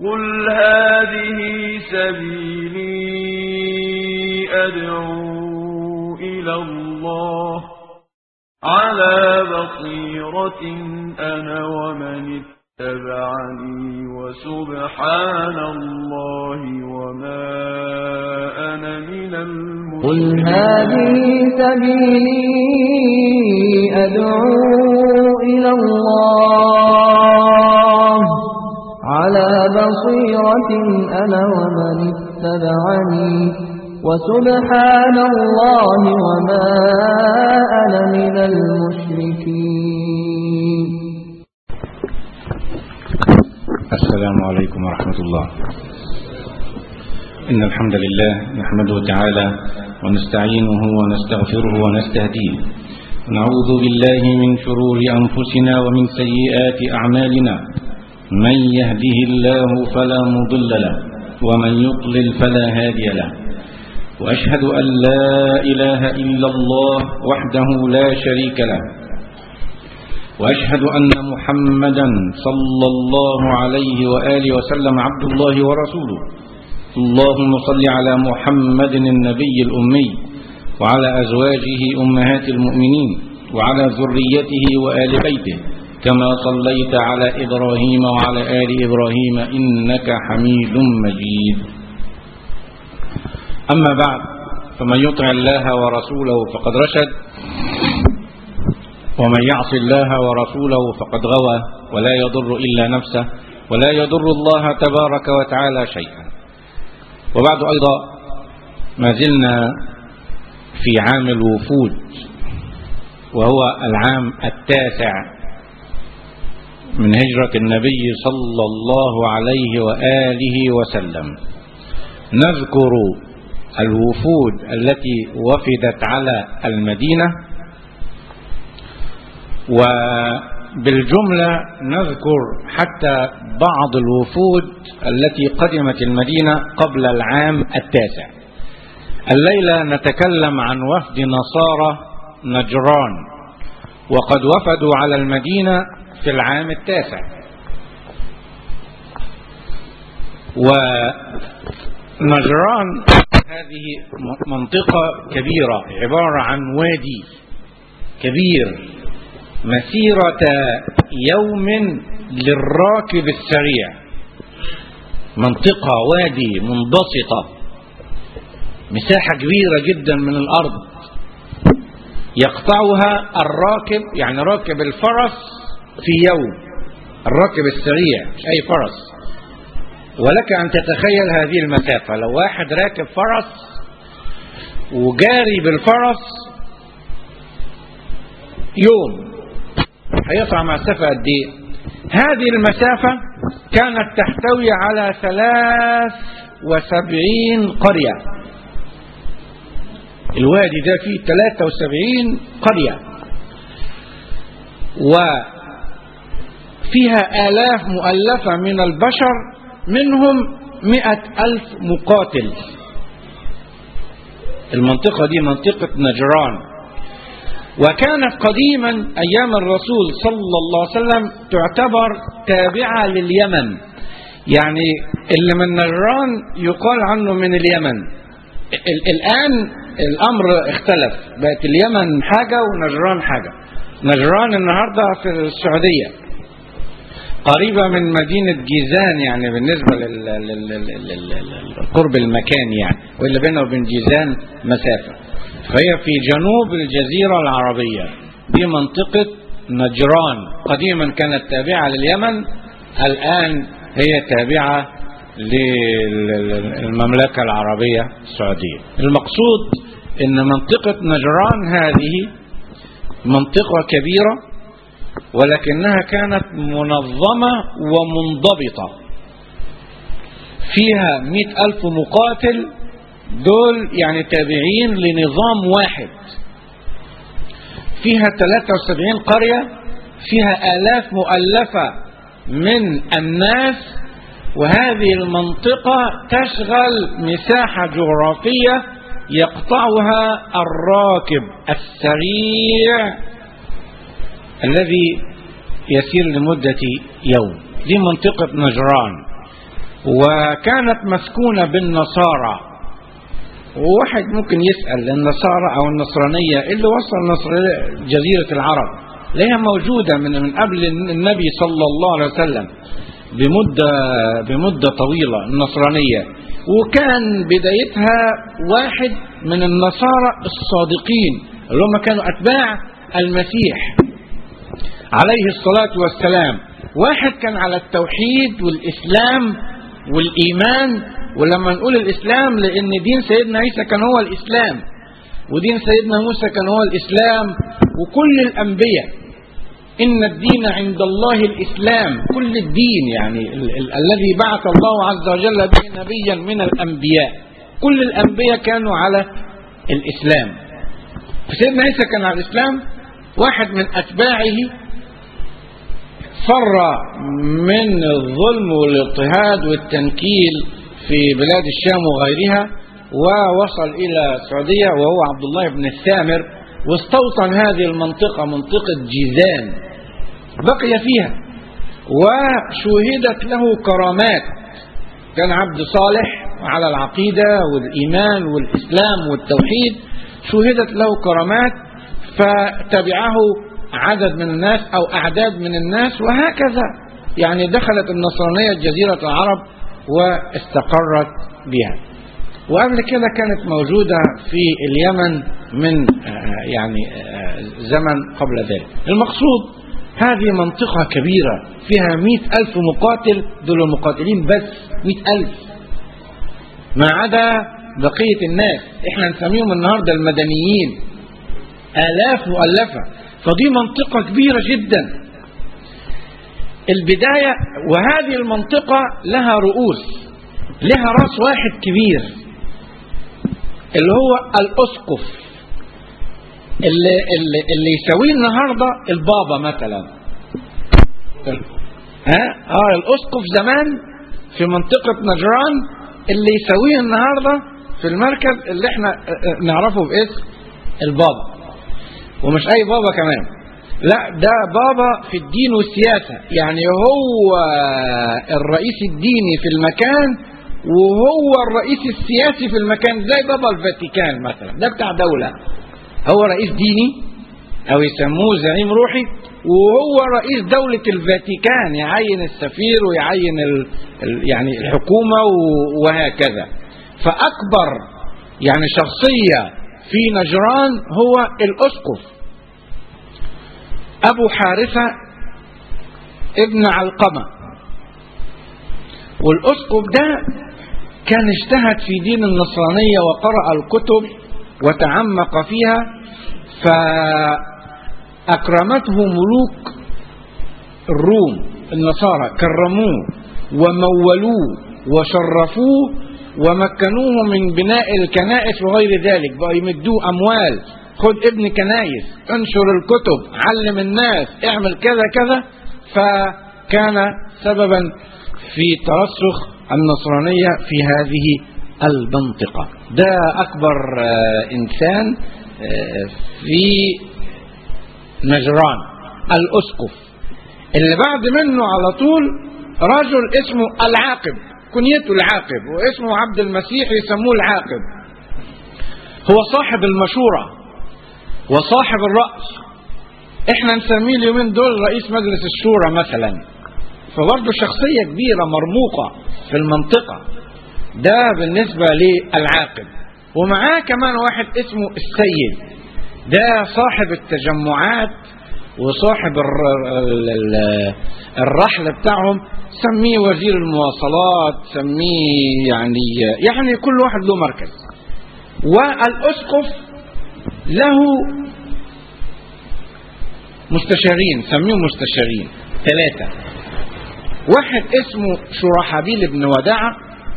قل هذه سبيلي أدعو إلى الله على بصيرة أنا ومن اتبعني وسبحان الله وما أنا من قل المشركين هذه سبيلي أدعو إلى الله على بصيرة أنا ومن اتبعني وسبحان الله وما أنا من المشركين السلام عليكم ورحمة الله إن الحمد لله نحمده تعالى ونستعينه ونستغفره ونستهديه ونعوذ بالله من شرور أنفسنا ومن سيئات أعمالنا من يهده الله فلا مضل له ومن يضلل فلا هادي له وأشهد أن لا إله إلا الله وحده لا شريك له وأشهد أن محمدا صلى الله عليه وآله وسلم عبد الله ورسوله اللهم صل على محمد النبي الأمي وعلى أزواجه أمهات المؤمنين وعلى ذريته وآل بيته كما صليت على إبراهيم وعلى آل إبراهيم إنك حميد مجيد أما بعد فمن يطع الله ورسوله فقد رشد ومن يعص الله ورسوله فقد غوى ولا يضر إلا نفسه ولا يضر الله تبارك وتعالى شيئا وبعد أيضا ما زلنا في عام الوفود وهو العام التاسع من هجرة النبي صلى الله عليه وآله وسلم نذكر الوفود التي وفدت على المدينة وبالجملة نذكر حتى بعض الوفود التي قدمت المدينة قبل العام التاسع الليلة نتكلم عن وفد نصارى نجران وقد وفدوا على المدينة في العام التاسع ونجران هذه منطقة كبيرة عبارة عن وادي كبير مسيرة يوم للراكب السريع منطقة وادي منبسطة مساحة كبيرة جدا من الأرض يقطعها الراكب يعني راكب الفرس في يوم الراكب السريع مش أي فرس ولك أن تتخيل هذه المسافة لو واحد راكب فرس وجاري بالفرس يوم هيقطع مسافة قد ايه هذه المسافة كانت تحتوي على ثلاث وسبعين قرية الوادي ده فيه ثلاثة وسبعين قرية وفيها آلاف مؤلفة من البشر منهم مئة ألف مقاتل المنطقة دي منطقة نجران وكانت قديما أيام الرسول صلى الله عليه وسلم تعتبر تابعة لليمن يعني اللي من نجران يقال عنه من اليمن ال- الآن الأمر اختلف بقت اليمن حاجة ونجران حاجة نجران النهاردة في السعودية قريبة من مدينة جيزان يعني بالنسبة لل- لل- لل- لل- لل- للقرب المكان يعني واللي بينه وبين جيزان مسافة فهي في جنوب الجزيرة العربية دي منطقة نجران قديما كانت تابعة لليمن الآن هي تابعة للمملكة العربية السعودية المقصود ان منطقة نجران هذه منطقة كبيرة ولكنها كانت منظمة ومنضبطة فيها مئة ألف مقاتل دول يعني تابعين لنظام واحد فيها 73 قرية فيها آلاف مؤلفة من الناس وهذه المنطقة تشغل مساحة جغرافية يقطعها الراكب السريع الذي يسير لمدة يوم دي منطقة نجران وكانت مسكونة بالنصارى وواحد ممكن يسأل النصارى أو النصرانية إيه اللي وصل النصرانية جزيرة العرب لها موجودة من من قبل النبي صلى الله عليه وسلم بمدة بمدة طويلة النصرانية وكان بدايتها واحد من النصارى الصادقين اللي هم كانوا أتباع المسيح عليه الصلاة والسلام واحد كان على التوحيد والإسلام والإيمان ولما نقول الإسلام لأن دين سيدنا عيسى كان هو الإسلام ودين سيدنا موسى كان هو الإسلام وكل الأنبياء إن الدين عند الله الإسلام كل الدين يعني ال ال الذي بعث الله عز وجل به نبيا من الأنبياء كل الأنبياء كانوا على الإسلام فسيدنا عيسى كان على الإسلام واحد من أتباعه فر من الظلم والاضطهاد والتنكيل في بلاد الشام وغيرها ووصل إلى السعودية وهو عبد الله بن السامر واستوطن هذه المنطقة منطقة جيزان بقي فيها وشهدت له كرامات كان عبد صالح على العقيدة والإيمان والإسلام والتوحيد شهدت له كرامات فتبعه عدد من الناس أو أعداد من الناس وهكذا يعني دخلت النصرانية جزيرة العرب واستقرت بها وقبل كده كانت موجودة في اليمن من يعني زمن قبل ذلك المقصود هذه منطقة كبيرة فيها مئة ألف مقاتل دول المقاتلين بس مئة ألف ما عدا بقية الناس احنا نسميهم النهاردة المدنيين آلاف مؤلفة فدي منطقة كبيرة جدا البداية وهذه المنطقة لها رؤوس لها راس واحد كبير اللي هو الأسقف اللي, اللي, اللي يساويه النهاردة البابا مثلا ها اه الأسقف زمان في منطقة نجران اللي يساويه النهاردة في المركز اللي احنا نعرفه باسم البابا ومش اي بابا كمان لا ده بابا في الدين والسياسة يعني هو الرئيس الديني في المكان وهو الرئيس السياسي في المكان زي بابا الفاتيكان مثلا ده بتاع دولة هو رئيس ديني او يسموه زعيم روحي وهو رئيس دولة الفاتيكان يعين السفير ويعين ال ال يعني الحكومة وهكذا فأكبر يعني شخصية في نجران هو الأسقف أبو حارثة ابن علقمة والأسقف ده كان اجتهد في دين النصرانية وقرأ الكتب وتعمق فيها فأكرمته ملوك الروم النصارى كرموه ومولوه وشرفوه ومكنوه من بناء الكنائس وغير ذلك بقى يمدوه أموال خد ابن كنايس انشر الكتب علم الناس اعمل كذا كذا فكان سببا في ترسخ النصرانية في هذه المنطقة ده أكبر إنسان في نجران الأسقف اللي بعد منه على طول رجل اسمه العاقب كنيته العاقب واسمه عبد المسيح يسموه العاقب هو صاحب المشورة وصاحب الرأس احنا نسميه اليومين دول رئيس مجلس الشورى مثلا فبرضه شخصية كبيرة مرموقة في المنطقة ده بالنسبة للعاقب ومعاه كمان واحد اسمه السيد ده صاحب التجمعات وصاحب الرحل بتاعهم سميه وزير المواصلات سميه يعني يعني كل واحد له مركز والاسقف له مستشارين سميهم مستشارين ثلاثة واحد اسمه شرحبيل بن وداعة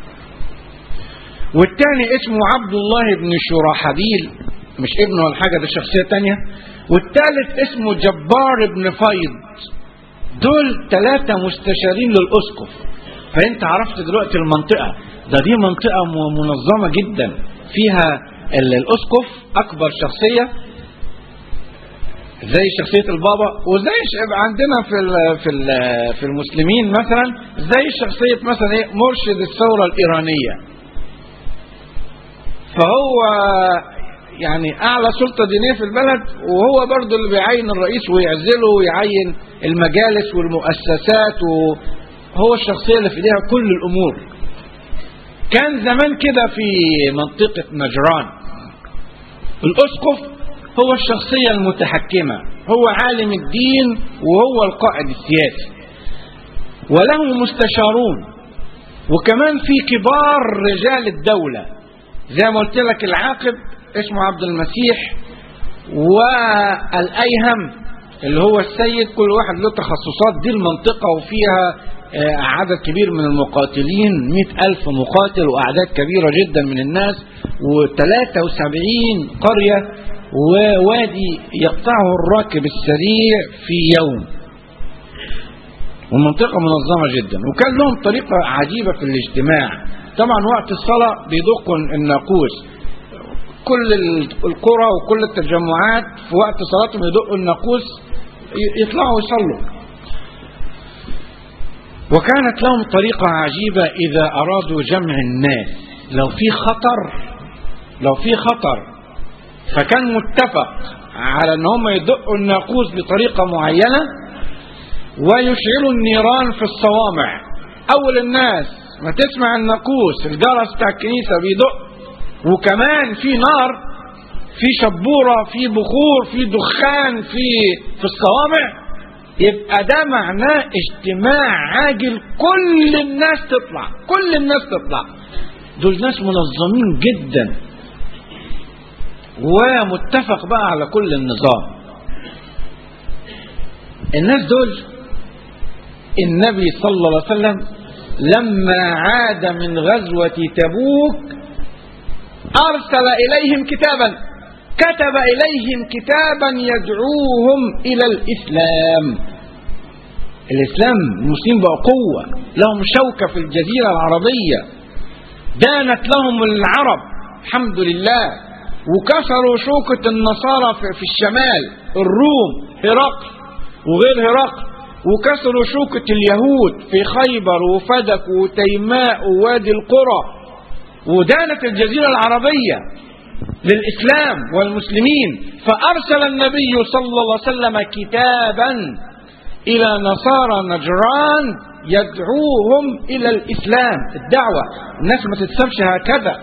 والتاني اسمه عبد الله بن شرحبيل مش ابنه ولا حاجة ده شخصية تانية والتالت اسمه جبار بن فيض دول ثلاثة مستشارين للأسقف فأنت عرفت دلوقتي المنطقة ده دي منطقة منظمة جدا فيها الأسقف أكبر شخصية زي شخصية البابا وزي ش- عندنا في ال في ال في المسلمين مثلا زي شخصية مثلا ايه مرشد الثورة الإيرانية فهو يعني أعلى سلطة دينية في البلد وهو برضو اللي بيعين الرئيس ويعزله ويعين المجالس والمؤسسات وهو الشخصية اللي في ايديها كل الأمور كان زمان كده في منطقة نجران الأسقف هو الشخصية المتحكمة هو عالم الدين وهو القائد السياسي وله مستشارون وكمان في كبار رجال الدولة زي ما قلت لك العاقب اسمه عبد المسيح والأيهم اللي هو السيد كل واحد له تخصصات دي المنطقة وفيها آه، عدد كبير من المقاتلين مئة ألف مقاتل وأعداد كبيرة جدا من الناس وثلاثة وسبعين قرية ووادي يقطعه الراكب السريع في يوم ومنطقة منظمة جدا وكان لهم طريقة عجيبة في الاجتماع طبعا وقت الصلاة بيدقوا الناقوس كل ال- القرى وكل التجمعات في وقت صلاتهم يدقوا الناقوس ي- يطلعوا يصلوا وكانت لهم طريقة عجيبة إذا أرادوا جمع الناس لو في خطر لو في خطر فكان متفق على ان هم يدقوا الناقوس بطريقة معينة ويشعلوا النيران في الصوامع اول الناس ما تسمع الناقوس الجرس بتاع الكنيسة بيدق وكمان في نار في شبورة في بخور في دخان في في الصوامع يبقى ده معناه اجتماع عاجل كل الناس تطلع كل الناس تطلع دول ناس منظمين جدا ومتفق بقى على كل النظام الناس دول النبي صلى الله عليه وسلم لما عاد من غزوة تبوك أرسل إليهم كتابا كتب إليهم كتابا يدعوهم إلى الإسلام الإسلام المسلمين بقوا قوة لهم شوكة في الجزيرة العربية دانت لهم العرب الحمد لله وكسروا شوكة النصارى في في الشمال الروم هرقل وغير هرقل وكسروا شوكة اليهود في خيبر وفدك وتيماء ووادي القرى ودانت الجزيرة العربية للإسلام والمسلمين فأرسل النبي صلى الله عليه وسلم كتابا إلى نصارى نجران يدعوهم إلى الإسلام الدعوة الناس ما تتسبش هكذا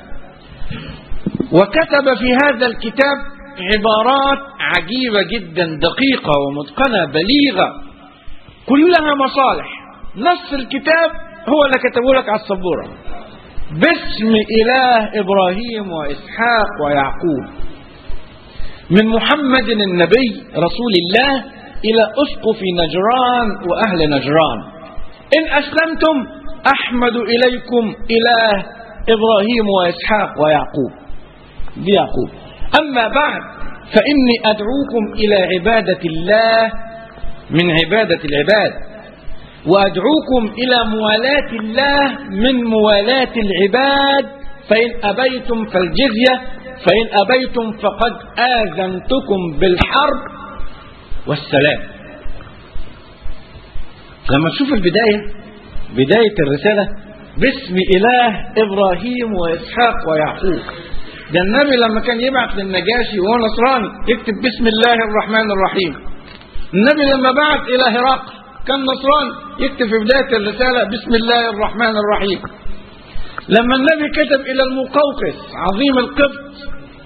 وكتب في هذا الكتاب عبارات عجيبة جدا دقيقة ومتقنة بليغة كلها مصالح نص الكتاب هو اللي كتبه لك على السبورة باسم إله إبراهيم وإسحاق ويعقوب من محمد النبي رسول الله إلى أسقف نجران وأهل نجران إن أسلمتم أحمد إليكم إله إبراهيم وإسحاق ويعقوب بيعقوب أما بعد فإني أدعوكم إلى عبادة الله من عبادة العباد وأدعوكم إلى موالاة الله من موالاة العباد فإن أبيتم فالجزية فإن أبيتم فقد آذنتكم بالحرب والسلام لما تشوف البداية بداية الرسالة باسم إله إبراهيم وإسحاق ويعقوب ده النبي لما كان يبعث للنجاشي وهو نصراني يكتب بسم الله الرحمن الرحيم النبي لما بعث إلى هرقل كان نصراني يكتب في بداية الرسالة بسم الله الرحمن الرحيم لما النبي كتب إلى المقوقس عظيم القبط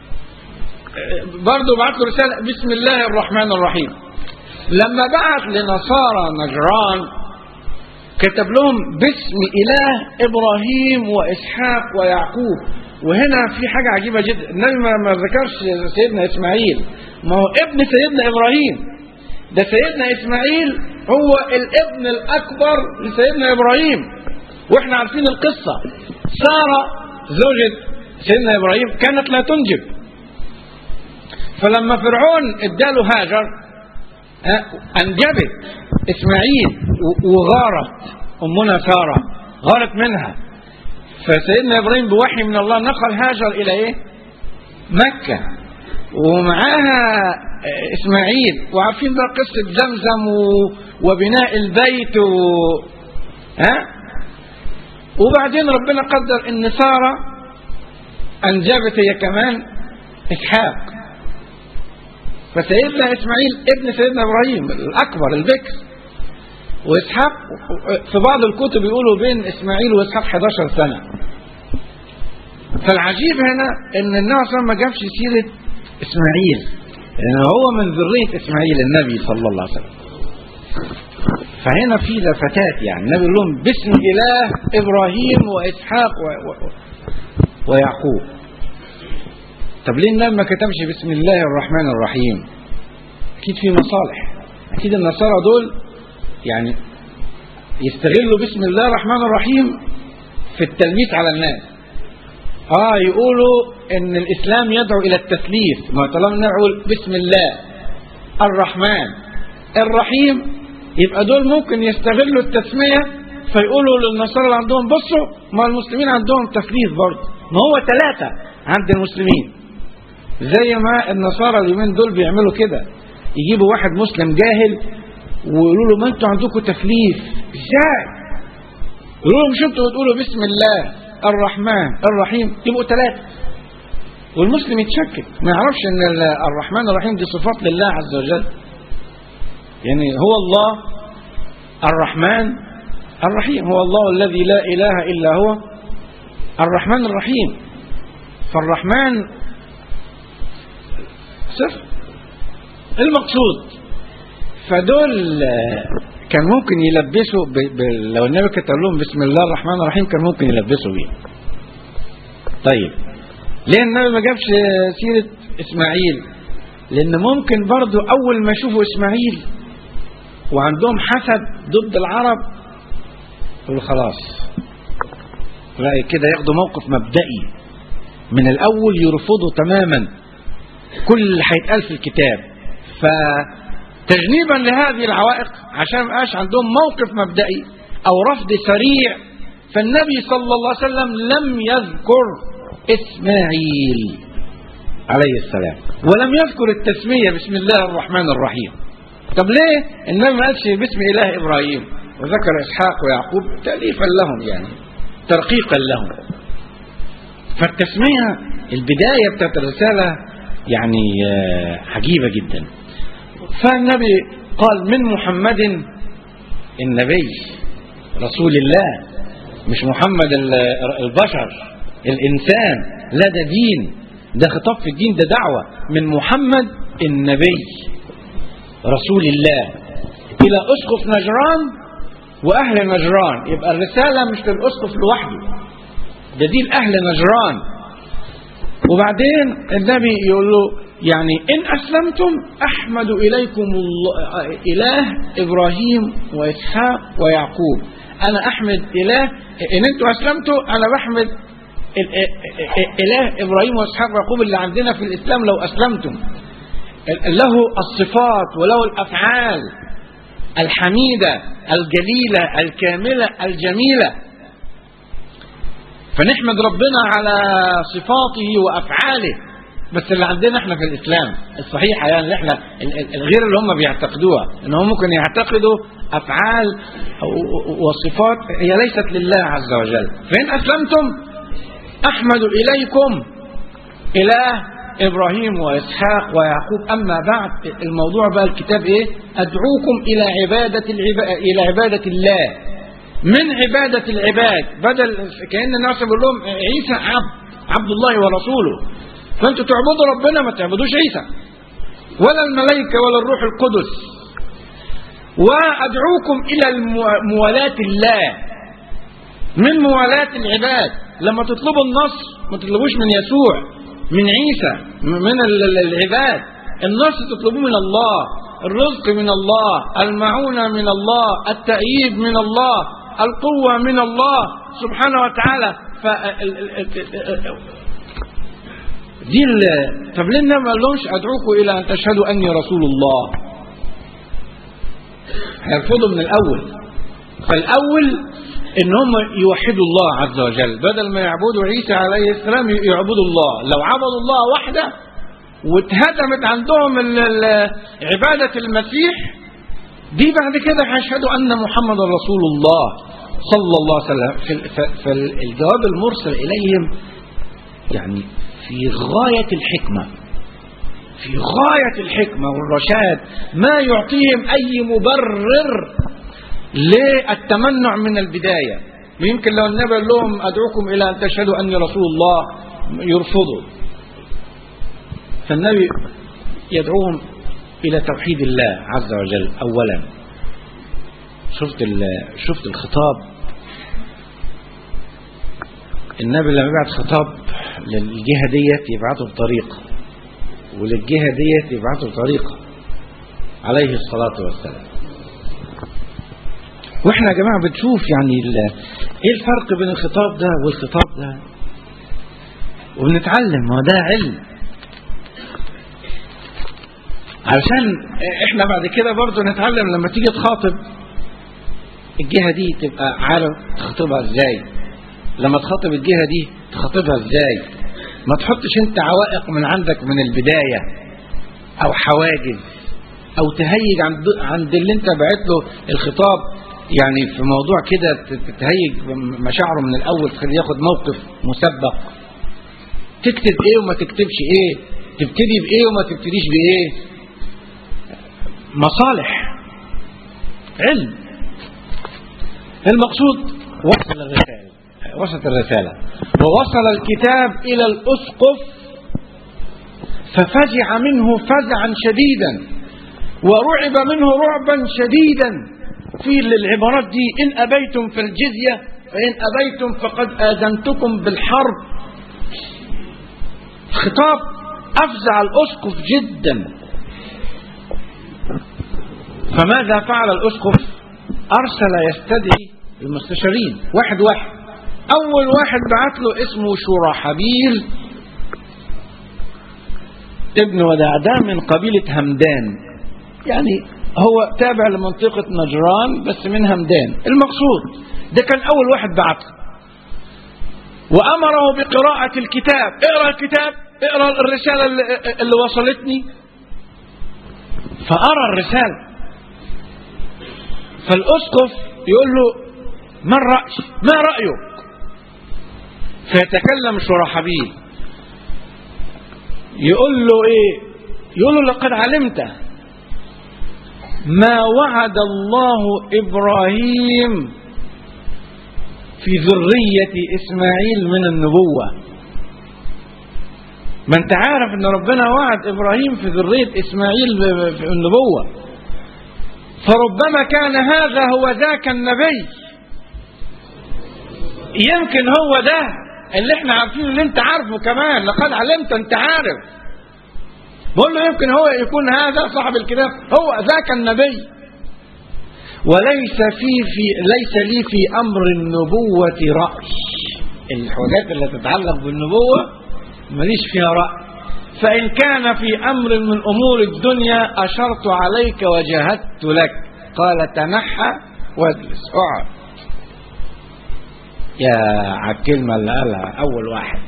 برضه بعت له رسالة بسم الله الرحمن الرحيم لما بعت لنصارى نجران كتب لهم باسم إله إبراهيم وإسحاق ويعقوب وهنا في حاجة عجيبة جدا النبي ما ما ذكرش سيدنا إسماعيل ما هو ابن سيدنا إبراهيم ده سيدنا إسماعيل هو الابن الأكبر لسيدنا إبراهيم وإحنا عارفين القصة سارة زوجة سيدنا إبراهيم كانت لا تنجب فلما فرعون اداله هاجر ها، انجبت اسماعيل و- وغارت امنا ساره غارت منها فسيدنا ابراهيم بوحي من الله نقل هاجر الى ايه؟ مكه ومعاها إسماعيل وعارفين بقى قصة زمزم و... وبناء البيت و... ها وبعدين ربنا قدر ان سارة انجبت هي كمان اسحاق فسيدنا اسماعيل ابن سيدنا ابراهيم الاكبر البكر واسحاق في بعض الكتب يقولوا بين اسماعيل واسحاق 11 سنه فالعجيب هنا ان النبي صلى الله عليه وسلم ما جابش سيره اسماعيل لان هو من ذريه اسماعيل النبي صلى الله عليه وسلم فهنا في لفتات يعني النبي يقول لهم باسم اله ابراهيم واسحاق و... و... ويعقوب طب ليه النبي ما كتبش بسم الله الرحمن الرحيم اكيد في مصالح اكيد النصارى دول يعني يستغلوا بسم الله الرحمن الرحيم في التلميس على الناس اه يقولوا ان الاسلام يدعو الى التثليث ما طالما نقول بسم الله الرحمن الرحيم يبقى دول ممكن يستغلوا التسمية فيقولوا للنصارى اللي عندهم بصوا ما المسلمين عندهم تثليث برضه ما هو ثلاثة عند المسلمين زي ما النصارى اليومين دول بيعملوا كده يجيبوا واحد مسلم جاهل ويقولوا له ما انتوا عندكم تثليث ازاي؟ يقولوا له مش انتوا بتقولوا بسم الله الرحمن الرحيم يبقوا ثلاثة والمسلم يتشكك ما يعرفش ان الرحمن الرحيم دي صفات لله عز وجل يعني هو الله الرحمن الرحيم هو الله الذي لا إله إلا هو الرحمن الرحيم فالرحمن صفر المقصود فدول كان ممكن يلبسوا ب... ب... لو النبي كتب لهم بسم الله الرحمن الرحيم كان ممكن يلبسوا بيه طيب ليه النبي ما جابش سيرة إسماعيل لأن ممكن برضو أول ما يشوفوا إسماعيل وعندهم حسد ضد العرب يقولوا خلاص لا كده ياخدوا موقف مبدئي من الأول يرفضوا تماما كل اللي هيتقال في الكتاب فتجنيبا لهذه العوائق عشان ما يبقاش عندهم موقف مبدئي أو رفض سريع فالنبي صلى الله عليه وسلم لم يذكر إسماعيل عليه السلام ولم يذكر التسمية بسم الله الرحمن الرحيم طب ليه النبي ما قالش باسم اله ابراهيم وذكر اسحاق ويعقوب تاليفا لهم يعني ترقيقا لهم فالتسميه البدايه بتاعت الرساله يعني عجيبه جدا فالنبي قال من محمد النبي رسول الله مش محمد البشر الانسان لا ده دين ده خطاب في الدين ده دعوه من محمد النبي رسول الله إلى أسقف نجران وأهل نجران يبقى الرسالة مش للأسقف لوحده ده دي لأهل نجران وبعدين النبي يقول له يعني إن أسلمتم أحمد إليكم الله إله إبراهيم وإسحاق ويعقوب أنا أحمد إله إن أنتوا أسلمتوا أنا بحمد إله إبراهيم وإسحاق ويعقوب اللي عندنا في الإسلام لو أسلمتم له الصفات وله الافعال الحميده الجليله الكامله الجميله فنحمد ربنا على صفاته وافعاله بس اللي عندنا احنا في الاسلام الصحيحه يعني اللي احنا الغير اللي هم بيعتقدوها ان هم ممكن يعتقدوا افعال وصفات هي ليست لله عز وجل فان اسلمتم احمد اليكم اله ابراهيم واسحاق ويعقوب اما بعد الموضوع بقى الكتاب ايه ادعوكم الى عباده العبا... الى عباده الله من عباده العباد بدل كان الناس بيقول لهم عيسى عبد عبد الله ورسوله فانتوا تعبدوا ربنا ما تعبدوش عيسى ولا الملائكه ولا الروح القدس وادعوكم الى موالاه الله من موالاه العباد لما تطلبوا النصر ما تطلبوش من يسوع من عيسى من العباد النصر تطلبوه من الله الرزق من الله المعونة من الله التأييد من الله القوة من الله سبحانه وتعالى ف دي طب ليه النبي ما قالهمش ادعوكم الى ان تشهدوا اني رسول الله هيرفضوا من الاول فالاول ان هم يوحدوا الله عز وجل بدل ما يعبدوا عيسى عليه السلام يعبدوا الله لو عبدوا الله وحده واتهدمت عندهم ال- ال- عبادة المسيح دي بعد كده هيشهدوا أن محمد رسول الله صلى الله عليه وسلم في- ف- فالجواب المرسل إليهم يعني في غاية الحكمة في غاية الحكمة والرشاد ما يعطيهم أي مبرر للتمنع من البداية ويمكن لو النبي قال لهم أدعوكم إلى أن تشهدوا أني رسول الله يرفضوا فالنبي يدعوهم إلى توحيد الله عز وجل أولا شفت ال- شفت الخطاب النبي لما يبعت خطاب للجهة ديت يبعته بطريقة وللجهة ديت يبعته بطريقة عليه الصلاة والسلام واحنا يا جماعة بنشوف يعني ال- ايه الفرق بين الخطاب ده والخطاب ده وبنتعلم ما ده علم علشان احنا بعد كده برضو نتعلم لما تيجي تخاطب الجهة دي تبقى عارف تخاطبها ازاي لما تخاطب الجهة دي تخاطبها ازاي ما تحطش انت عوائق من عندك من البداية او حواجز او تهيج عند عند اللي انت بعت له الخطاب يعني في موضوع كده ت- تهيج مشاعره من الاول تخليه ياخد موقف مسبق تكتب ايه وما تكتبش ايه تبتدي بايه وما تبتديش بايه مصالح علم المقصود وصل الرسالة وصلت الرسالة ووصل الكتاب إلى الأسقف ففزع منه فزعا شديدا ورعب منه رعبا شديدا في العبارات دي إن أبيتم في الجزية فإن أبيتم فقد آذنتكم بالحرب خطاب أفزع الأسقف جدا فماذا فعل الأسقف أرسل يستدعي المستشارين واحد واحد أول واحد بعت له اسمه شورحبيل ابن ودعدان من قبيلة همدان يعني هو تابع لمنطقة نجران بس من همدان المقصود ده كان أول واحد بعته وأمره بقراءة الكتاب اقرأ الكتاب اقرأ الرسالة اللي, اللي وصلتني فأرى الرسالة فالأسقف يقول له ما الرأي ما رأيك فيتكلم شرحبيل يقول له ايه يقول له لقد علمت ما وعد الله إبراهيم في ذرية إسماعيل من النبوة ما انت عارف ان ربنا وعد إبراهيم في ذرية إسماعيل في النبوة فربما كان هذا هو ذاك النبي يمكن هو ده اللي احنا عارفينه اللي انت عارفه كمان لقد علمت انت عارف بقول له يمكن هو يكون هذا صاحب الكتاب هو ذاك النبي وليس في في ليس لي في امر النبوة رأي الحاجات اللي تتعلق بالنبوة ماليش فيها رأي فإن كان في أمر من أمور الدنيا أشرت عليك وجهدت لك قال تنحى واجلس اقعد يا على الكلمة اللي قالها أول واحد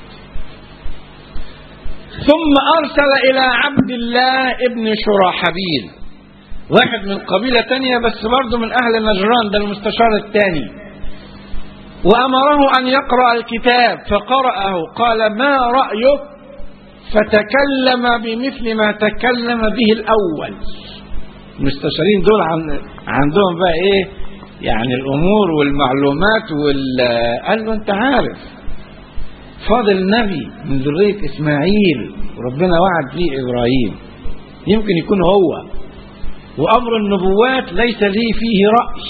ثم أرسل إلى عبد الله ابن شراحبيل واحد من قبيلة تانية بس برضه من أهل نجران ده المستشار الثاني وأمره أن يقرأ الكتاب فقرأه قال ما رأيك فتكلم بمثل ما تكلم به الأول المستشارين دول عن عندهم بقى إيه يعني الأمور والمعلومات وال قال له أنت عارف فاضل نبي من ذرية إسماعيل وربنا وعد فيه إبراهيم يمكن يكون هو وأمر النبوات ليس لي فيه رأي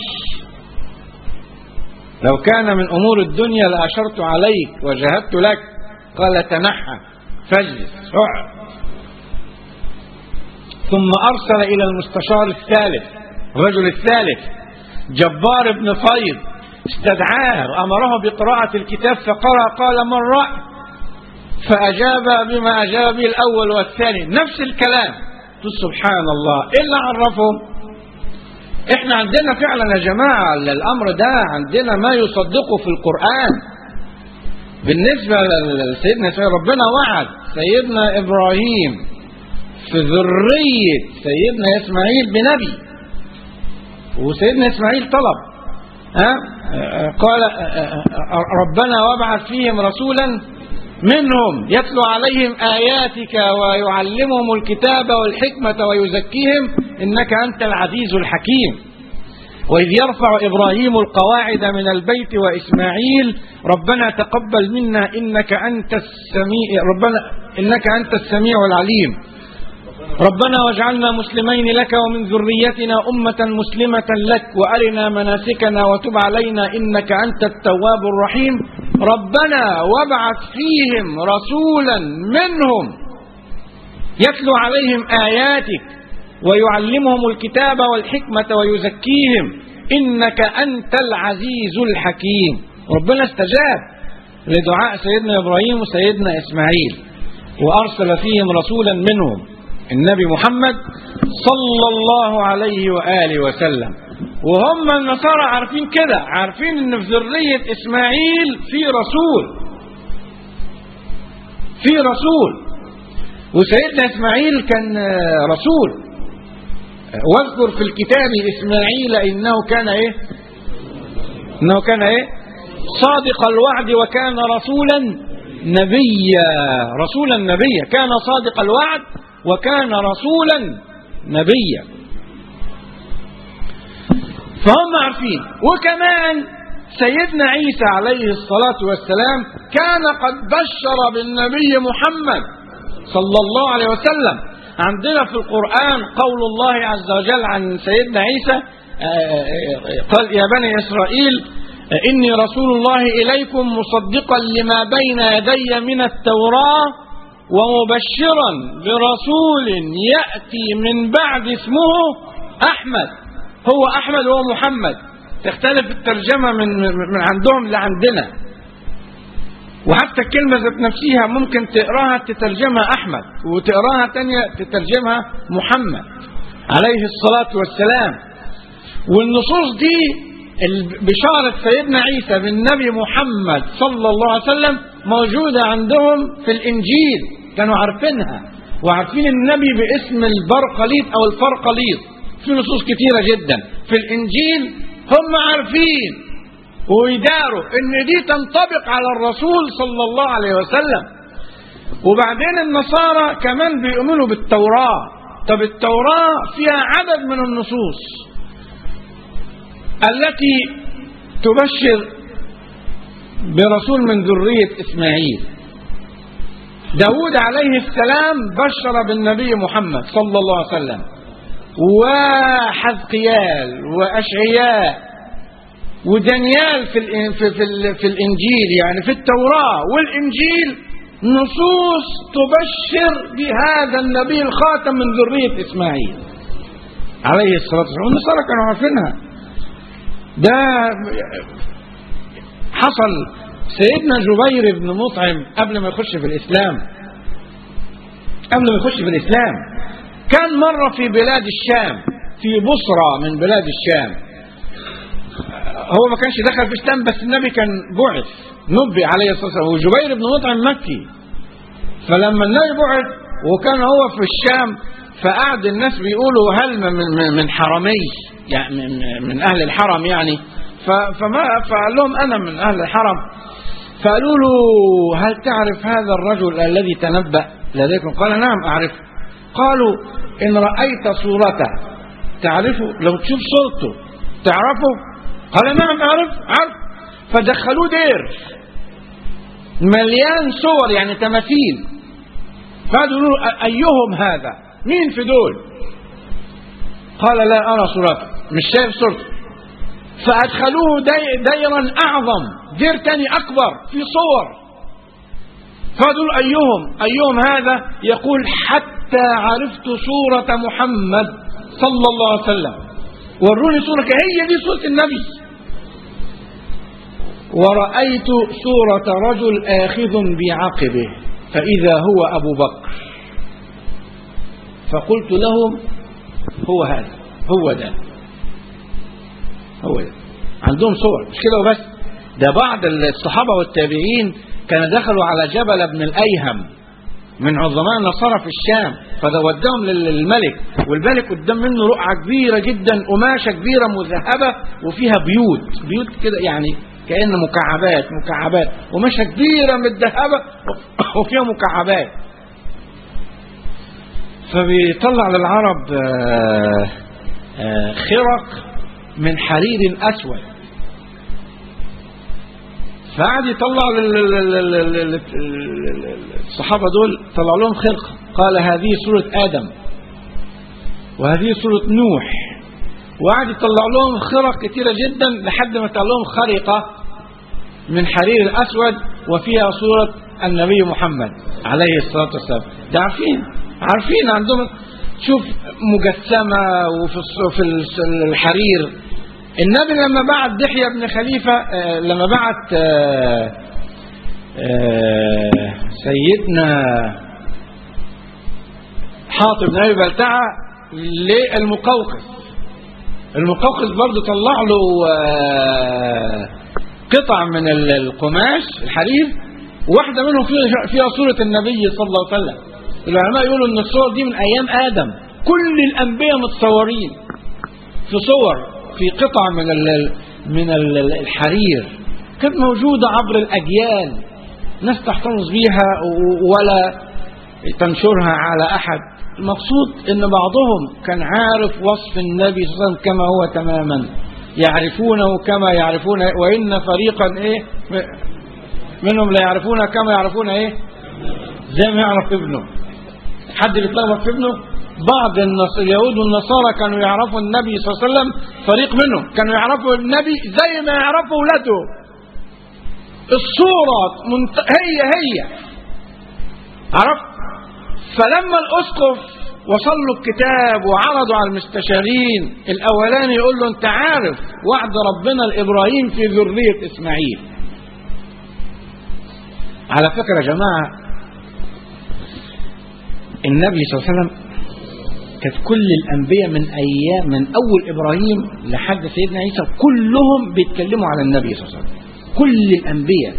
لو كان من أمور الدنيا لأشرت عليك وجهدت لك قال تنحى فاجلس اقعد ثم أرسل إلى المستشار الثالث الرجل الثالث جبار بن فيض استدعاه وأمره بقراءة الكتاب فقرأ قال ما الرأي فأجاب بما أجاب به الأول والثاني نفس الكلام قلت سبحان الله إيه اللي عرفهم احنا عندنا فعلا يا جماعة الأمر ده عندنا ما يصدقه في القرآن بالنسبة لسيدنا سيدنا ربنا وعد سيدنا إبراهيم في ذرية سيدنا إسماعيل بنبي وسيدنا إسماعيل طلب ها قال ربنا وابعث فيهم رسولا منهم يتلو عليهم آياتك ويعلمهم الكتاب والحكمة ويزكيهم إنك أنت العزيز الحكيم وإذ يرفع إبراهيم القواعد من البيت وإسماعيل ربنا تقبل منا إنك أنت السميع ربنا إنك أنت السميع العليم ربنا واجعلنا مسلمين لك ومن ذريتنا أمة مسلمة لك وأرنا مناسكنا وتب علينا إنك أنت التواب الرحيم ربنا وابعث فيهم رسولا منهم يتلو عليهم آياتك ويعلمهم الكتاب والحكمة ويزكيهم إنك أنت العزيز الحكيم ربنا استجاب لدعاء سيدنا إبراهيم وسيدنا إسماعيل وأرسل فيهم رسولا منهم النبي محمد صلى الله عليه وآله وسلم وهم النصارى عارفين كده عارفين ان في ذرية اسماعيل في رسول في رسول وسيدنا اسماعيل كان رسول واذكر في الكتاب اسماعيل انه كان ايه انه كان ايه صادق الوعد وكان رسولا نبيا رسولا نبيا كان صادق الوعد وكان رسولا نبيا فهم عارفين وكمان سيدنا عيسى عليه الصلاة والسلام كان قد بشر بالنبي محمد صلى الله عليه وسلم عندنا في القرآن قول الله عز وجل عن سيدنا عيسى قال يا بني إسرائيل إني رسول الله إليكم مصدقا لما بين يدي من التوراة ومبشرا برسول يأتي من بعد اسمه أحمد هو أحمد هو محمد تختلف الترجمة من, من عندهم لعندنا وحتى الكلمة ذات نفسها ممكن تقراها تترجمها أحمد وتقراها تانية تترجمها محمد عليه الصلاة والسلام والنصوص دي بشارة سيدنا عيسى بالنبي محمد صلى الله عليه وسلم موجودة عندهم في الإنجيل كانوا عارفينها وعارفين النبي باسم البرقليط أو الفرقليط في نصوص كثيرة جدا في الإنجيل هم عارفين ويداروا ان دي تنطبق على الرسول صلى الله عليه وسلم وبعدين النصارى كمان بيؤمنوا بالتوراة طب التوراة فيها عدد من النصوص التي تبشر برسول من ذرية إسماعيل داود عليه السلام بشر بالنبي محمد صلى الله عليه وسلم وحزقيال وأشعياء ودانيال في في في, في الانجيل يعني في التوراه والانجيل نصوص تبشر بهذا النبي الخاتم من ذريه اسماعيل عليه الصلاه والسلام والنصارى كانوا عارفينها ده حصل سيدنا جبير بن مطعم قبل ما يخش في الاسلام قبل ما يخش في الاسلام كان مره في بلاد الشام في بصرى من بلاد الشام هو ما كانش دخل في الاسلام بس النبي كان بعث نبي عليه الصلاه والسلام وجبير بن مطعم مكي فلما النبي بعث وكان هو في الشام فقعد الناس بيقولوا هل من من حرمي يعني من, من اهل الحرم يعني فما فقال لهم انا من اهل الحرم فقالوا له هل تعرف هذا الرجل الذي تنبأ لديكم قال نعم اعرفه قالوا ان رايت صورته تعرفه لو تشوف صورته تعرفه قال نعم أعرف عرف فدخلوه دير مليان صور يعني تماثيل فقالوا له أيهم هذا مين في دول قال لا أرى صورته مش شايف صورته فأدخلوه دي ديرا أعظم دير تاني أكبر في صور فقالوا له أيهم أيهم هذا يقول حتى عرفت صورة محمد صلى الله عليه وسلم وروني صورة هي دي صورة النبي ورأيت صورة رجل آخذ بعقبه فإذا هو أبو بكر فقلت لهم هو هذا هو ده هو ده عندهم صور مش كده وبس ده بعض الصحابة والتابعين كانوا دخلوا على جبل ابن الأيهم من عظماء النصارى في الشام فده وداهم للملك والملك قدام منه رقعة كبيرة جدا قماشة كبيرة مذهبة وفيها بيوت بيوت كده يعني كأن مكعبات مكعبات قماشة كبيرة متذهبة وفيها مكعبات فبيطلع للعرب آه، آه، خرق من حرير أسود فقعد يطلع لل- لل- لل- لل- لل- الصحابة دول طلع لهم خرقة قال هذه سورة آدم وهذه سورة نوح وقعد يطلع لهم خرق كتيرة جدا لحد ما طلع لهم خريطة من حرير الأسود وفيها صورة النبي محمد عليه الصلاة والسلام ده عارفين عارفين عندهم شوف مجسمة وفي الص- في الس- الحرير النبي لما بعت دحية بن خليفة آه، لما بعت آه، آه، سيدنا حاطب بن ابي بلتعه للمقوقس المقوقس برضه طلع له آه، قطع من ال- القماش الحرير واحدة منهم فيها فيها صورة النبي صلى الله عليه وسلم العلماء يقولوا ان الصور دي من ايام ادم كل الانبياء متصورين في صور في قطع من ال من ال الحرير كانت موجودة عبر الأجيال ناس تحتفظ بيها و- ولا تنشرها على أحد المقصود أن بعضهم كان عارف وصف النبي صلى الله عليه وسلم كما هو تماما يعرفونه كما يعرفون وإن فريقا إيه منهم لا يعرفونه كما يعرفون إيه زي ما يعرف ابنه حد بيتلخبط في ابنه بعض النص... اليهود والنصارى كانوا يعرفوا النبي صلى الله عليه وسلم فريق منهم كانوا يعرفوا النبي زي ما يعرفوا ولاده الصورة منت... هي هي عرفت فلما الأسقف وصل له الكتاب وعرضوا على المستشارين الأولاني يقول له أنت عارف وعد ربنا لإبراهيم في ذرية إسماعيل على فكرة يا جماعة النبي صلى الله عليه وسلم كانت كل الأنبياء من أيام من أول إبراهيم لحد سيدنا عيسى كلهم بيتكلموا على النبي صلى الله عليه وسلم كل الأنبياء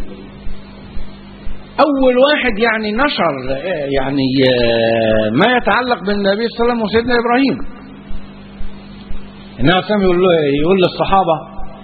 أول واحد يعني نشر آه، يعني آه، ما يتعلق بالنبي صلى الله عليه وسلم وسيدنا إبراهيم النبي صلى الله عليه وسلم يقول, له يقول للصحابة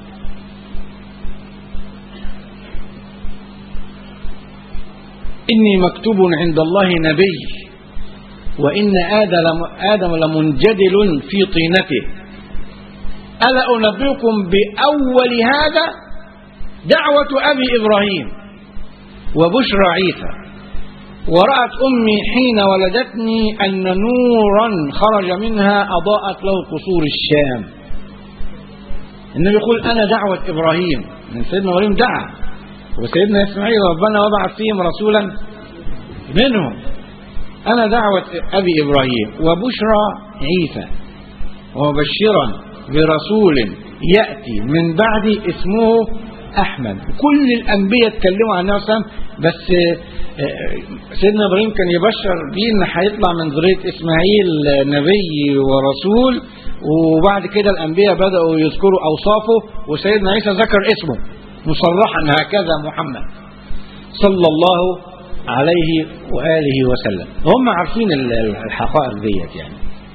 إني مكتوب عند الله نبي وإن آدم آدم لمنجدل في طينته ألا أنبئكم بأول هذا دعوة أبي إبراهيم وبشرى عيسى ورأت أمي حين ولدتني أن نورا خرج منها أضاءت له قصور الشام النبي يقول أنا دعوة إبراهيم من سيدنا إبراهيم دعا وسيدنا إسماعيل ربنا وضع فيهم رسولا منهم أنا دعوة أبي إبراهيم وبشرى عيسى ومبشرا برسول يأتي من بعدي اسمه أحمد كل الأنبياء اتكلموا عن النبي صلى الله عليه وسلم بس آه، سيدنا إبراهيم كان يبشر بيه إن هيطلع من ذرية إسماعيل نبي ورسول وبعد كده الأنبياء بدأوا يذكروا أوصافه وسيدنا عيسى ذكر اسمه مصرحا هكذا محمد صلى الله عليه وآله وسلم هم عارفين ال- الحقائق ديت يعني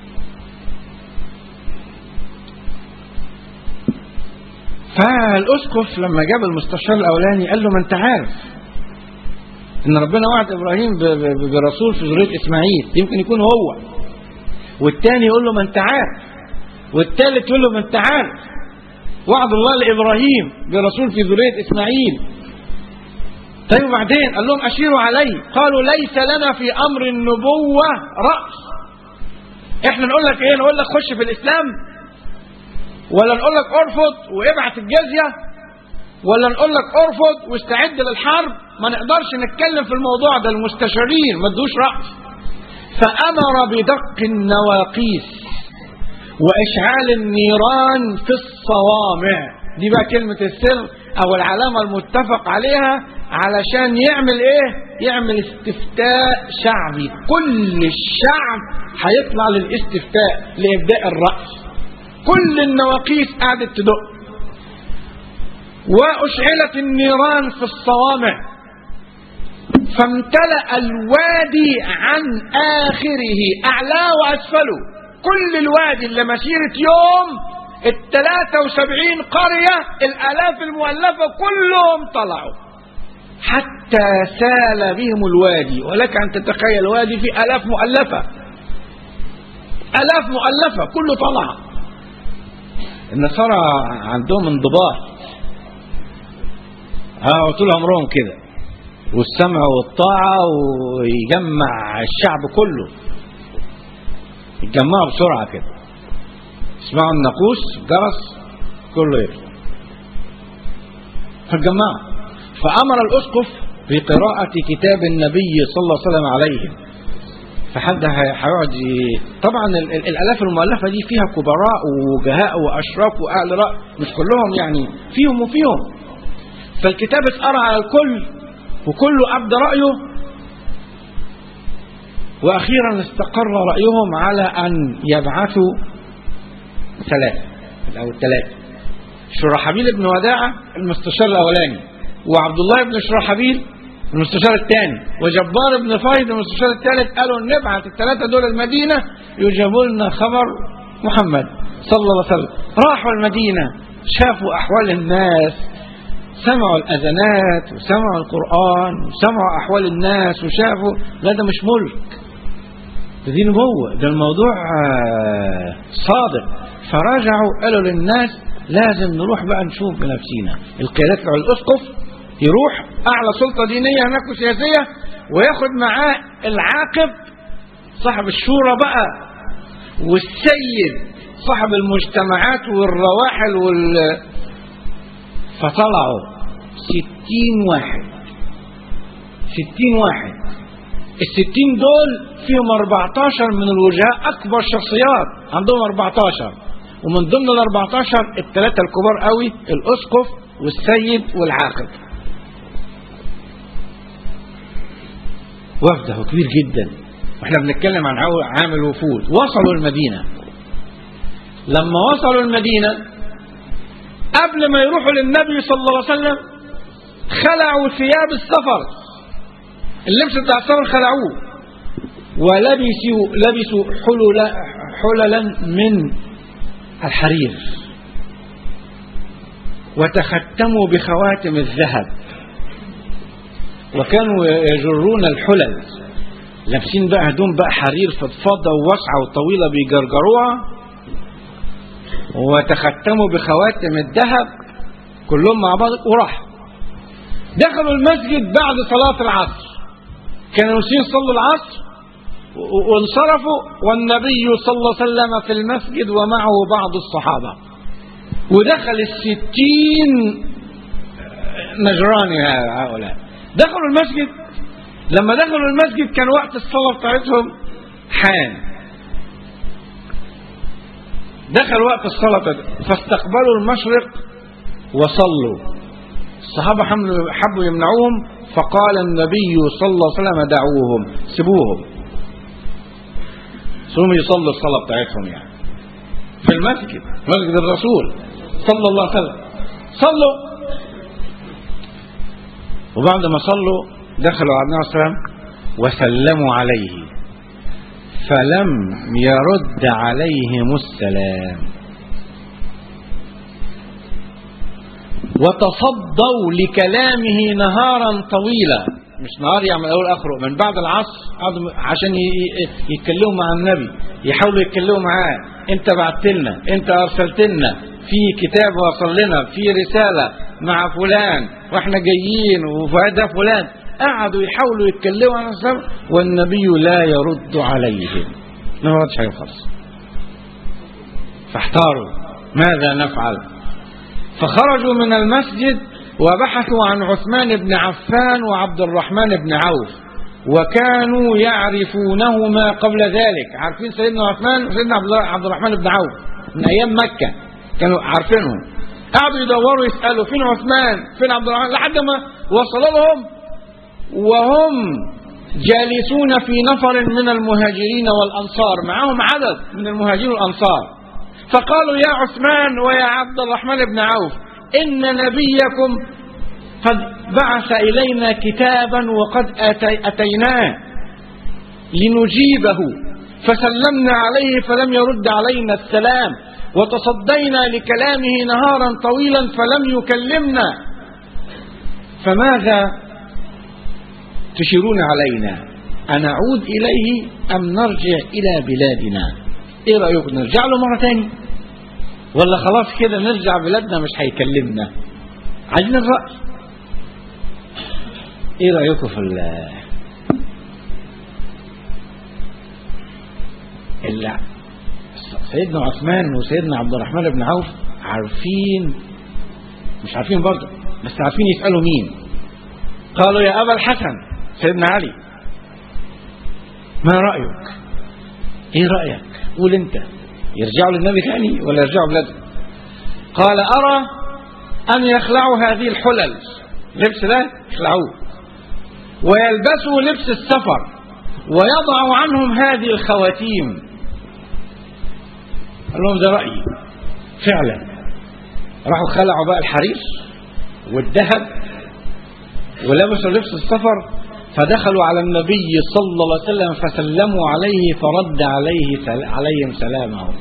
فالأسقف لما جاب المستشار الأولاني قال له ما أنت عارف إن ربنا وعد إبراهيم ب- ب- برسول في ذرية إسماعيل يمكن يكون هو والتاني يقول له ما أنت عارف والتالت يقول له ما أنت عارف وعد الله لإبراهيم برسول في ذرية إسماعيل طيب وبعدين قال لهم أشيروا علي قالوا ليس لنا في أمر النبوة رأس احنا نقول لك ايه نقول لك خش في الإسلام ولا نقول لك ارفض وابعت الجزية ولا نقول لك ارفض واستعد للحرب ما نقدرش نتكلم في الموضوع ده المستشارين ما ادوش رأس فأمر بدق النواقيس وإشعال النيران في الصوامع دي بقى كلمة السر أو العلامة المتفق عليها علشان يعمل إيه؟ يعمل استفتاء شعبي كل الشعب هيطلع للاستفتاء لإبداء الرأس كل النواقيس قعدت تدق وأشعلت النيران في الصوامع فامتلأ الوادي عن آخره أعلاه وأسفله كل الوادي اللي مسيرة يوم ال 73 قرية الآلاف المؤلفة كلهم طلعوا حتى سال بهم الوادي ولك أن تتخيل وادي فيه آلاف مؤلفة آلاف مؤلفة كله طلع النصارى عندهم انضباط اه طول عمرهم كده والسمع والطاعة ويجمع الشعب كله يتجمعوا بسرعة كده يسمعوا الناقوس جرس كله يطلع فاتجمعوا فأمر الأسقف بقراءة كتاب النبي صلى الله عليه وسلم عليهم فحد هيقعد ي- طبعا ال- ال- الآلاف المؤلفة دي فيها كبراء ووجهاء وأشراف وأهل رأي مش كلهم يعني فيهم وفيهم فالكتاب اتقرأ على الكل وكله أبدى رأيه وأخيرا استقر رأيهم على أن يبعثوا ثلاثة أو الثلاثة شرحبيل بن وداعة المستشار الأولاني وعبد الله بن شرحبيل المستشار الثاني وجبار بن فايد المستشار الثالث قالوا نبعث الثلاثة دول المدينة يجيبوا لنا خبر محمد صلى الله عليه وسلم راحوا المدينة شافوا أحوال الناس سمعوا الأذانات وسمعوا القرآن وسمعوا أحوال الناس وشافوا لا ده مش ملك ده دي نبوة ده الموضوع آه، صادق فرجعوا قالوا للناس لازم نروح بقى نشوف بنفسينا القيادات بتوع الأسقف يروح أعلى سلطة دينية هناك وسياسية وياخد معاه العاقب صاحب الشورى بقى والسيد صاحب المجتمعات والرواحل وال فطلعوا ستين واحد ستين واحد الستين دول فيهم 14 من الوجهاء أكبر شخصيات عندهم 14 ومن ضمن ال 14 الثلاثة الكبار قوي الأسقف والسيد والعاقب وفده كبير جدا واحنا بنتكلم عن عو- عامل وفود وصلوا المدينة لما وصلوا المدينة قبل ما يروحوا للنبي صلى الله عليه وسلم خلعوا ثياب السفر اللبس بتاع السفر خلعوه ولبسوا لبسوا حللا حللا من الحرير وتختموا بخواتم الذهب وكانوا يجرون الحلل لابسين بقى هدوم بقى حرير فضفاضة وواسعة وطويلة بيجرجروها وتختموا بخواتم الذهب كلهم مع بعض وراحوا دخلوا المسجد بعد صلاة العصر كانوا يصير صلوا العصر و- وانصرفوا والنبي صلى الله عليه وسلم في المسجد ومعه بعض الصحابة ودخل الستين نجراني هؤلاء دخلوا المسجد لما دخلوا المسجد كان وقت الصلاة بتاعتهم حان دخل وقت الصلاة بتاعتهم فاستقبلوا المشرق وصلوا الصحابة حملوا- حبوا يمنعوهم فقال النبي صلى الله عليه وسلم دعوهم سيبوهم ثم يصلوا الصلاة بتاعتهم يعني في المسجد مسجد الرسول صلى الله عليه وسلم صلوا وبعد ما صلوا دخلوا على النبي صلى الله عليه وسلم وسلموا عليه فلم يرد عليهم السلام وتصدوا لكلامه نهارا طويلا مش نهار يعني من اول اخره من بعد العصر قعدوا عشان ي- ي- يتكلموا مع النبي يحاولوا يتكلموا معاه انت بعت لنا انت ارسلت لنا في كتاب وصل لنا في رساله مع فلان واحنا جايين وهذا فلان قعدوا يحاولوا يتكلموا عن السبب والنبي لا يرد عليهم ما ردش عليهم خالص فاحتاروا ماذا نفعل فخرجوا من المسجد وبحثوا عن عثمان بن عفان وعبد الرحمن بن عوف وكانوا يعرفونهما قبل ذلك عارفين سيدنا عثمان وسيدنا عبد الله- عبد الرحمن بن عوف من ايام مكه كانوا عارفينهم قعدوا يدوروا يسالوا فين عثمان فين عبد الرحمن لحد ما وصلوا لهم وهم جالسون في نفر من المهاجرين والانصار معهم عدد من المهاجرين والانصار فقالوا يا عثمان ويا عبد الرحمن بن عوف إن نبيكم قد بعث إلينا كتابا وقد أتي أتيناه لنجيبه فسلمنا عليه فلم يرد علينا السلام وتصدينا لكلامه نهارا طويلا فلم يكلمنا فماذا تشيرون علينا أنعود إليه أم نرجع إلى بلادنا إيه رأيكم نرجع له مرة تاني ولا خلاص كده نرجع بلادنا مش هيكلمنا عايزين الرأي ايه رأيكم في ال ال- سيدنا عثمان وسيدنا عبد الرحمن بن عوف عارفين مش عارفين برضه بس عارفين يسألوا مين قالوا يا أبا الحسن سيدنا علي ما رأيك ايه رأيك قول انت يرجعوا للنبي ثاني ولا يرجعوا بلادهم قال أرى أن يخلعوا هذه الحلل لبس ده يخلعوه ويلبسوا لبس السفر ويضعوا عنهم هذه الخواتيم قال لهم ده رأيي فعلا راحوا خلعوا بقى الحرير والذهب ولبسوا لبس السفر فدخلوا على النبي صلى الله عليه وسلم فسلموا عليه فرد عليه سل... عليهم سلامهم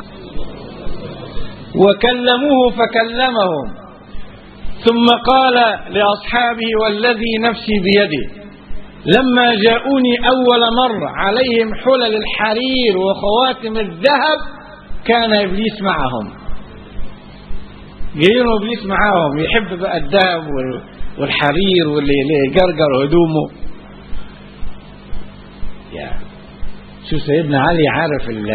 وكلموه فكلمهم ثم قال لأصحابه والذي نفسي بيده لما جاءوني أول مرة عليهم حلل الحرير وخواتم الذهب كان إبليس معهم جايين إبليس معاهم يحب بقى الذهب وال- والحرير واللي اللي يجرجر هدومه يا شو سيدنا علي عارف ال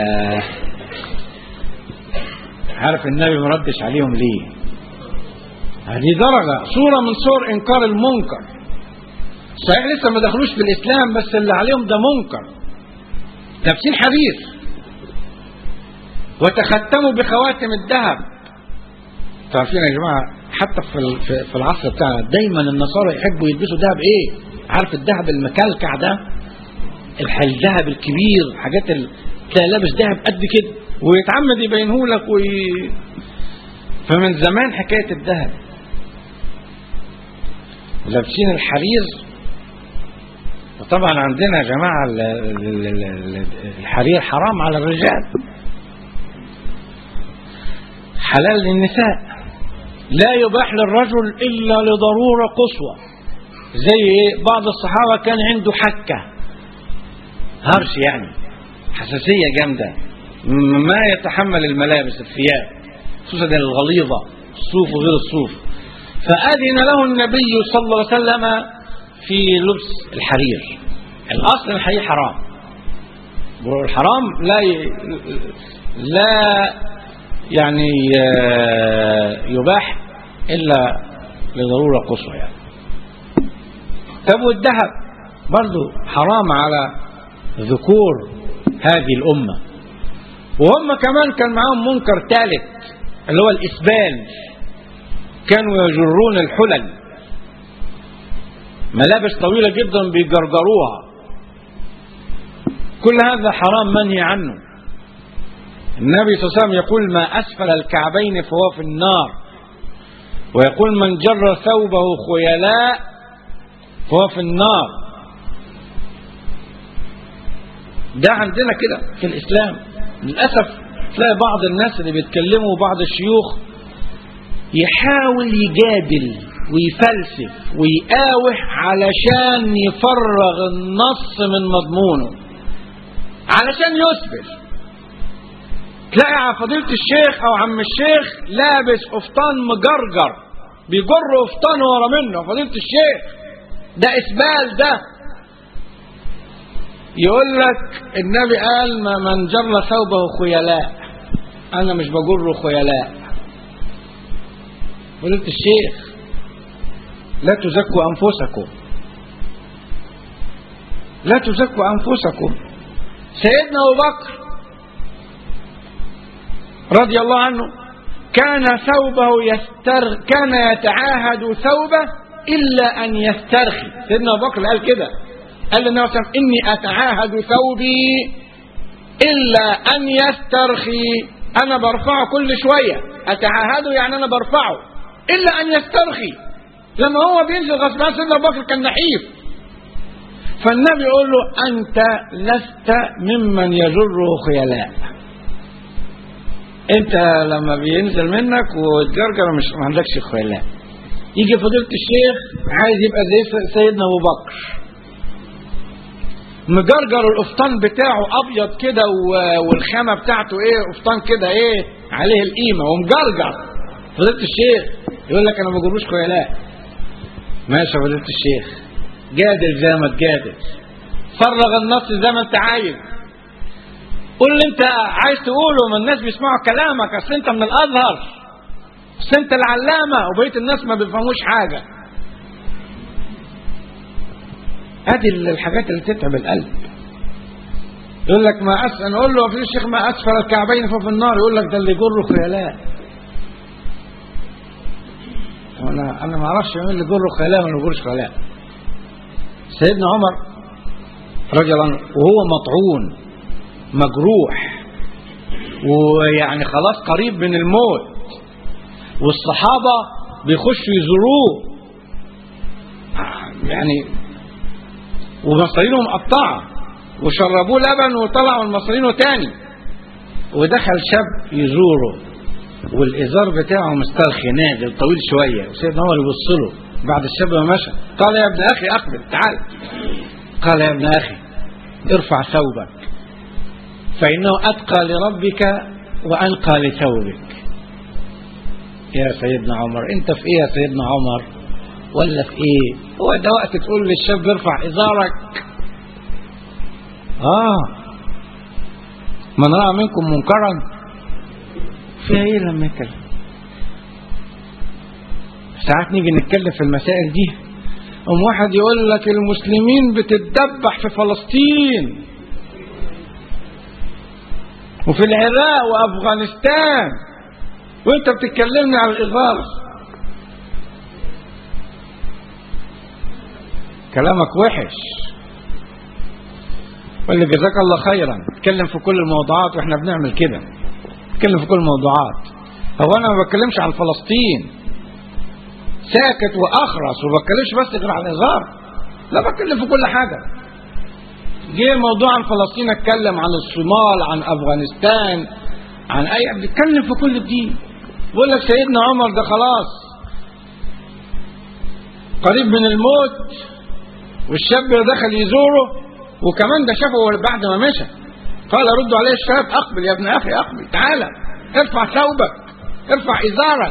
عارف النبي مردش عليهم ليه هذه درجة صورة من صور إنكار المنكر صحيح لسه ما دخلوش في الإسلام بس اللي عليهم ده منكر لابسين حرير وتختموا بخواتم الذهب تعرفين يا جماعة حتى في ال- في- في العصر بتاعنا دايما النصارى يحبوا يلبسوا ذهب ايه عارف الذهب المكلكع ده الح- الذهب الكبير حاجات ال... تلاقي لابس ذهب قد كده ويتعمد يبينه لك وي... فمن زمان حكاية الذهب لابسين الحرير وطبعا عندنا يا جماعة ال- ال- ال- ال- الحرير حرام على الرجال حلال للنساء لا يباح للرجل إلا لضرورة قصوى زي إيه؟ بعض الصحابة كان عنده حكة هرش يعني حساسية جامدة م- ما يتحمل الملابس الثياب خصوصا الغليظة الصوف وغير الصوف فأذن له النبي صلى الله عليه وسلم في لبس الحرير الأصل الحرير حرام والحرام لا ي... لا يعني آه، يباح إلا لضرورة قصوى يعني طب والذهب برضو حرام على ذكور هذه الأمة وهم كمان كان معاهم منكر ثالث اللي هو الإسبال كانوا يجرون الحلل ملابس طويلة جدا بيجرجروها كل هذا حرام منهي عنه النبي صلى الله عليه وسلم يقول ما أسفل الكعبين فهو في النار ويقول من جر ثوبه خيلاء فهو في النار ده عندنا كده في الإسلام للأسف تلاقي بعض الناس اللي بيتكلموا بعض الشيوخ يحاول يجادل ويفلسف ويقاوح علشان يفرغ النص من مضمونه علشان يثبت تلاقي فضيلة الشيخ او عم الشيخ لابس قفطان مجرجر بيجر قفطان ورا منه فضيلة الشيخ ده اسبال ده يقول لك النبي قال ما من جر ثوبه خيلاء انا مش بجر خيلاء فضيلة الشيخ لا تزكوا انفسكم لا تزكوا انفسكم سيدنا ابو بكر رضي الله عنه كان ثوبه يستر كان يتعاهد ثوبه الا ان يسترخي سيدنا ابو بكر قال كده قال للنبي صلى الله عليه وسلم اني اتعاهد ثوبي الا ان يسترخي انا برفعه كل شويه اتعاهده يعني انا برفعه الا ان يسترخي لما هو بينزل غصب عن سيدنا ابو بكر كان نحيف فالنبي يقول له انت لست ممن يجره خيلاء انت لما بينزل منك وتجرجر مش ما عندكش خيلاء يجي فضيله الشيخ عايز يبقى زي سيدنا ابو بكر مجرجر القفطان بتاعه ابيض كده و- والخامه بتاعته ايه قفطان كده ايه عليه القيمه ومجرجر فضيله الشيخ يقول لك انا ما بجروش خيلاء ماشي يا فضيله الشيخ جادل زي ما تجادل فرغ النص زي ما انت عايز قول اللي انت عايز تقوله ما الناس بيسمعوا كلامك اصل انت من الازهر اصل انت العلامه وبقيه الناس ما بيفهموش حاجه ادي الحاجات اللي تتعب القلب يقول لك ما أس... انا اقول له في الشيخ ما اسفل الكعبين فهو في النار يقول لك ده اللي يجره خيلاء انا انا ما اعرفش مين اللي يجره خيلاء ولا ما يجرش خيلاء سيدنا عمر رضي الله عنه وهو مطعون مجروح ويعني خلاص قريب من الموت والصحابة بيخشوا يزوروه يعني ومصارينه مقطعة وشربوه لبن وطلعوا المصارينه تاني ودخل شاب يزوره والإزار بتاعه مسترخي نازل طويل شوية وسيدنا عمر يبص له بعد الشاب ما مشى قال يا ابن أخي أقبل تعال قال يا ابن أخي ارفع ثوبك فإنه أتقى لربك وأنقى لثوبك يا سيدنا عمر أنت في إيه يا سيدنا عمر ولا في إيه هو ده وقت تقول للشاب ارفع إزارك آه من رأى منكم منكرا فيها إيه لما يتكلم ساعات نيجي نتكلم في المسائل دي قوم واحد يقول لك المسلمين بتتدبح في فلسطين وفي العراق وافغانستان وانت بتتكلمني على الاغاظ كلامك وحش واللي جزاك الله خيرا اتكلم في كل الموضوعات واحنا بنعمل كده اتكلم في كل الموضوعات هو انا ما بتكلمش عن فلسطين ساكت واخرس وما بتكلمش بس غير عن الازهار لا بتكلم في كل حاجه جه موضوع عن فلسطين اتكلم عن الصومال عن افغانستان عن اي بيتكلم في كل الدين بيقول لك سيدنا عمر ده خلاص قريب من الموت والشاب دخل يزوره وكمان ده شافه بعد ما مشى قال ردوا عليه الشاب اقبل يا ابن اخي اقبل تعالى ارفع ثوبك ارفع ازارك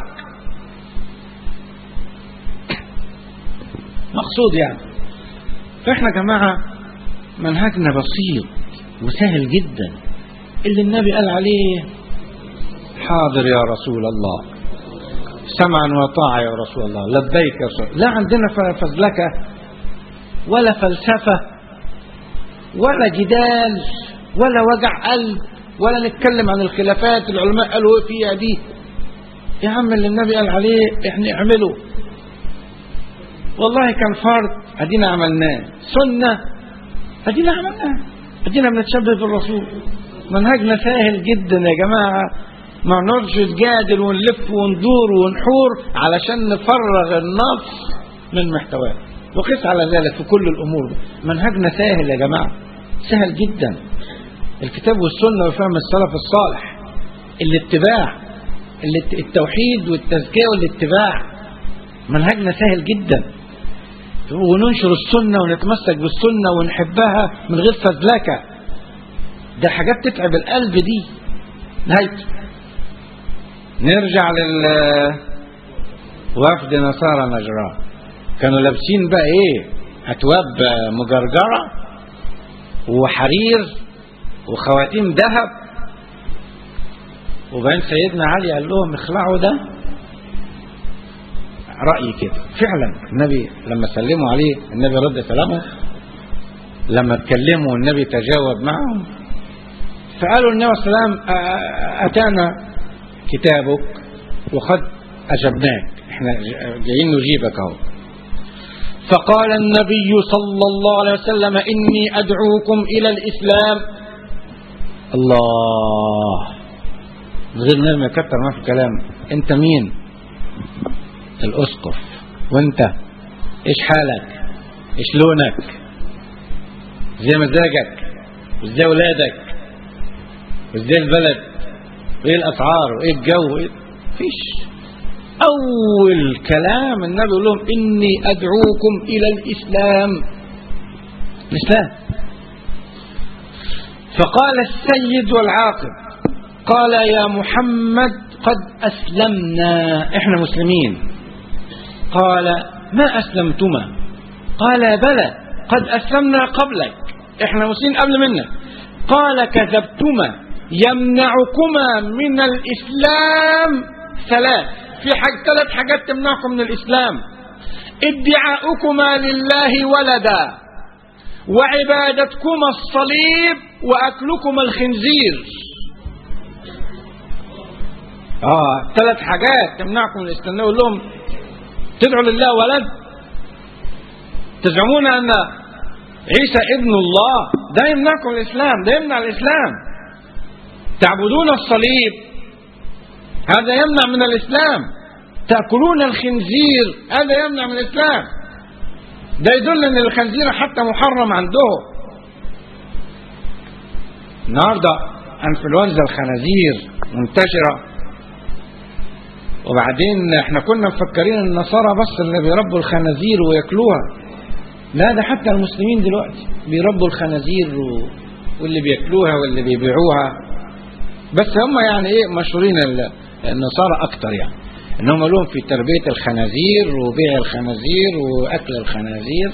مقصود يعني فاحنا يا جماعه منهجنا بسيط وسهل جدا اللي النبي قال عليه حاضر يا رسول الله سمعا وطاعة يا رسول الله لبيك يا رسول لا عندنا فزلكة ولا فلسفة ولا جدال ولا وجع قلب ولا نتكلم عن الخلافات العلماء قالوا ايه فيها دي يا عم اللي النبي قال عليه احنا اعمله والله كان فرض ادينا عملناه سنة ادينا عملناه ادينا بنتشبه بالرسول منهجنا سهل جدا يا جماعة ما نقعدش نجادل ونلف وندور ونحور علشان نفرغ النص من محتواه وقس على ذلك في كل الامور منهجنا سهل يا جماعه سهل جدا الكتاب والسنه وفهم السلف الصالح الاتباع التوحيد والتزكيه والاتباع منهجنا سهل جدا وننشر السنه ونتمسك بالسنه ونحبها من غير فزلكه ده حاجات تتعب القلب دي نهايته نرجع لل وفد نصارى نجران كانوا لابسين بقى ايه اثواب مجرجره وحرير وخواتيم ذهب وبعدين سيدنا علي قال لهم اخلعوا ده رأيي كده فعلا النبي لما سلموا عليه النبي رد سلامه لما اتكلموا النبي تجاوب معهم فقالوا النبي صلى الله عليه وسلم أتانا كتابك وقد أجبناك احنا جايين نجيبك اهو فقال النبي صلى الله عليه وسلم إني أدعوكم إلى الإسلام الله غير ما يكتر ما في الكلام أنت مين الأسقف وانت ايش حالك ايش لونك زي مزاجك وازاي ولادك وازاي البلد وايه الاسعار وايه الجو وايه فيش اول كلام النبي يقول لهم اني ادعوكم الى الاسلام الاسلام فقال السيد والعاقب قال يا محمد قد اسلمنا احنا مسلمين قال ما اسلمتما قال بلى قد اسلمنا قبلك احنا مسلمين قبل منك قال كذبتما يمنعكما من الاسلام ثلاث في حاجة ثلاث حاجات تمنعكم من الاسلام ادعاؤكما لله ولدا وعبادتكما الصليب واكلكما الخنزير اه ثلاث حاجات تمنعكم من الاسلام نقول لهم تدعوا لله ولد تزعمون ان عيسى ابن الله ده يمنعكم من الاسلام ده يمنع الاسلام تعبدون الصليب هذا يمنع من الاسلام تاكلون الخنزير هذا يمنع من الاسلام ده يدل ان الخنزير حتى محرم عندهم النهارده انفلونزا الخنازير منتشره وبعدين احنا كنا مفكرين النصارى بس اللي بيربوا الخنازير وياكلوها لا ده حتى المسلمين دلوقتي بيربوا الخنازير و... واللي بياكلوها واللي بيبيعوها بس هم يعني ايه مشهورين ال- النصارى اكتر يعني ان هم لهم في تربيه الخنازير وبيع الخنازير واكل الخنازير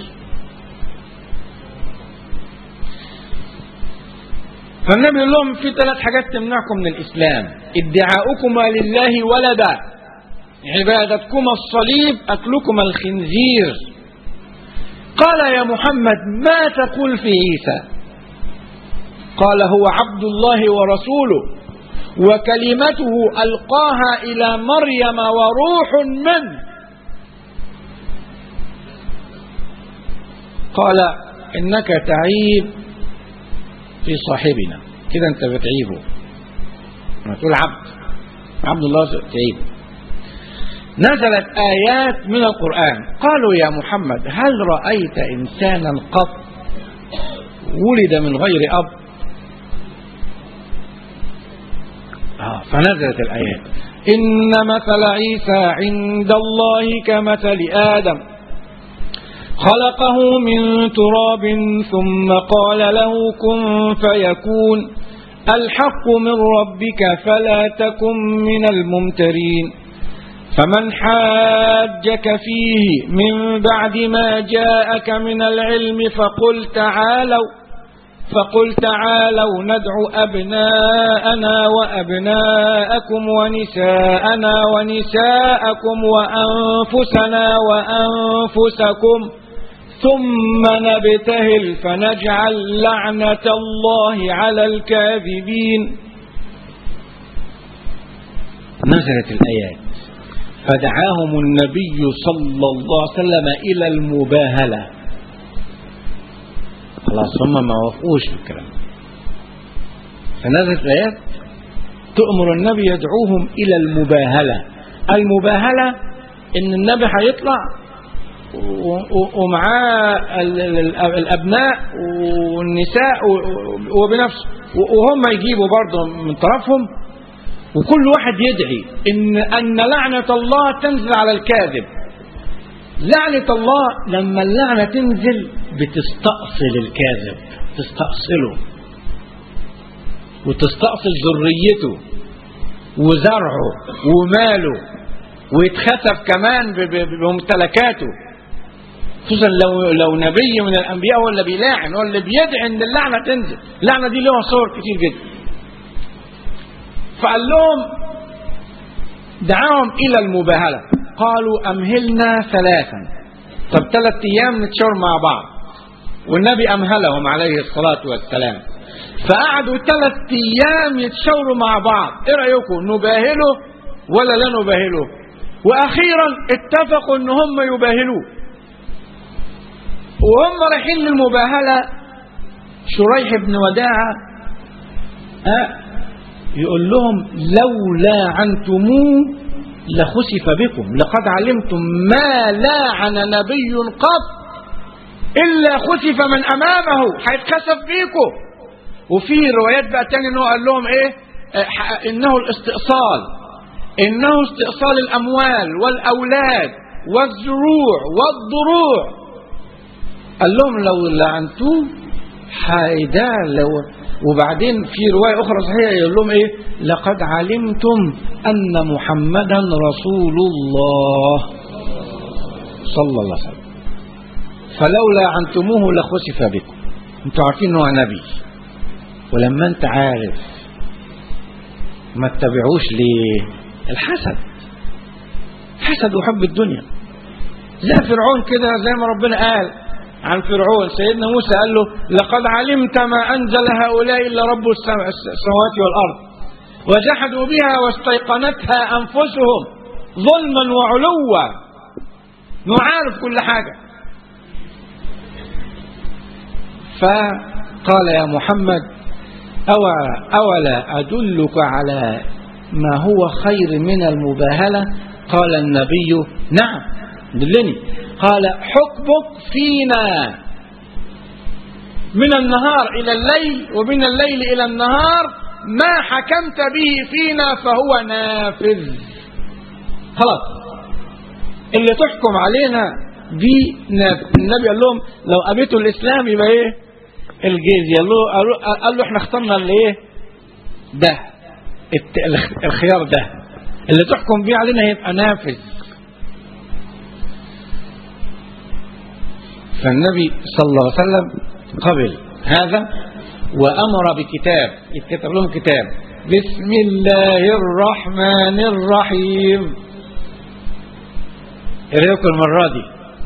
فالنبي يقول لهم في ثلاث حاجات تمنعكم من الاسلام ادعاؤكما لله ولدا عبادتكما الصليب اكلكما الخنزير قال يا محمد ما تقول في عيسى قال هو عبد الله ورسوله وكلمته القاها الى مريم وروح منه قال انك تعيب في صاحبنا كده انت بتعيبه لما تقول عبد عبد الله تعيبه نزلت آيات من القرآن قالوا يا محمد هل رأيت إنسانا قط ولد من غير أب آه فنزلت الآيات إن مثل عيسى عند الله كمثل آدم خلقه من تراب ثم قال له كن فيكون الحق من ربك فلا تكن من الممترين فمن حاجك فيه من بعد ما جاءك من العلم فقل تعالوا فقل تعالوا ندع أبناءنا وأبناءكم ونساءنا ونساءكم وأنفسنا وأنفسكم ثم نبتهل فنجعل لعنة الله على الكاذبين نزلت الآيات فدعاهم النبي صلى الله عليه وسلم إلى المباهلة خلاص هم ما وافقوش بالكلام فنزلت الآيات تؤمر النبي يدعوهم إلى المباهلة المباهلة إن النبي هيطلع و- و- ومعاه ال- ال- الأبناء والنساء و- وبنفسه و- وهم يجيبوا برضه من طرفهم وكل واحد يدعي إن أن لعنة الله تنزل على الكاذب لعنة الله لما اللعنة تنزل بتستأصل الكاذب تستأصله وتستأصل ذريته وزرعه وماله ويتخسف كمان ب- ب- بممتلكاته خصوصا لو لو نبي من الانبياء هو اللي بيلاعن هو اللي بيدعي ان اللعنه تنزل اللعنه دي لها صور كتير جدا فقال لهم دعاهم الى المباهله قالوا امهلنا ثلاثا طب ثلاث ايام نتشاور مع بعض والنبي امهلهم عليه الصلاه والسلام فقعدوا ثلاث ايام يتشاوروا مع بعض ايه رايكم نباهله ولا لا نباهله واخيرا اتفقوا ان هم يباهلوه وهم رايحين للمباهله شريح بن وداعه آه يقول لهم لو لاعنتموه لخسف بكم لقد علمتم ما لاعن نبي قط إلا خسف من أمامه هيتخسف بيكم وفي روايات بقى تاني انه قال لهم ايه اه انه الاستئصال انه استئصال الاموال والاولاد والزروع والضروع قال لهم لو لعنتوه حيدا لو وبعدين في رواية أخرى صحيحة يقول لهم إيه لقد علمتم أن محمدا رسول الله صلى الله عليه وسلم فلولا عنتموه لخسف بكم انتوا عارفين انه نبي ولما انت عارف ما تتبعوش ليه الحسد حسد وحب الدنيا زي فرعون كده زي ما ربنا قال عن فرعون سيدنا موسى قال له لقد علمت ما أنزل هؤلاء إلا رب السماوات والأرض وجحدوا بها واستيقنتها أنفسهم ظلما وعلوا نعارف كل حاجة فقال يا محمد أولا أدلك على ما هو خير من المباهلة قال النبي نعم دلني قال حكمك فينا من النهار إلى الليل ومن الليل إلى النهار ما حكمت به فينا فهو نافذ خلاص اللي تحكم علينا دي نافذ النبي قال لهم لو أبيتوا الإسلام يبقى إيه الجيزية قال له, قال له احنا اخترنا اللي إيه ده الخيار ده اللي تحكم بيه علينا يبقى نافذ فالنبي صلى الله عليه وسلم قبل هذا وأمر بكتاب يتكتب لهم كتاب بسم الله الرحمن الرحيم ايه رايكم المرة دي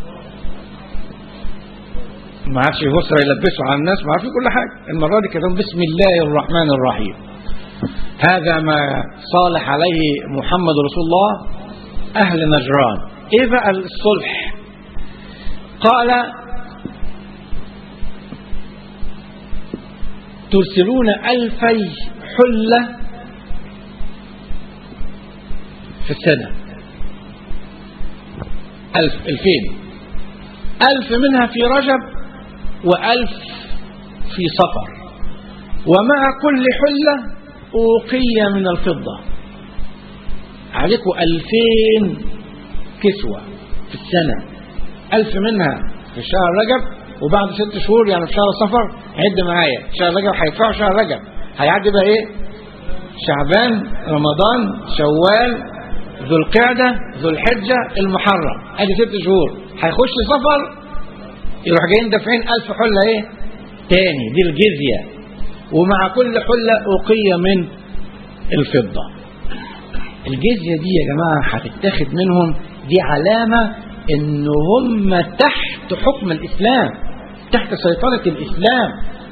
ما عادش يبصر يلبسوا على الناس ما عارفين كل حاجة المرة دي كتب بسم الله الرحمن الرحيم هذا ما صالح عليه محمد رسول الله أهل نجران ايه بقى الصلح قال ترسلون ألفي حلة في السنة ألف ألفين ألف منها في رجب وألف في صفر ومع كل حلة أوقية من الفضة عليكم ألفين كسوة في السنة ألف منها في شهر رجب وبعد ست شهور يعني في شهر صفر عد معايا شهر رجب هيدفعوا شهر رجب هيعدي بقى ايه شعبان رمضان شوال ذو القعدة ذو الحجة المحرم ادي ست شهور هيخش صفر يروح جايين دافعين ألف حلة ايه تاني دي الجزية ومع كل حلة أوقية من الفضة الجزية دي يا جماعة هتتاخد منهم دي علامة ان هم تحت حكم الاسلام تحت سيطرة الاسلام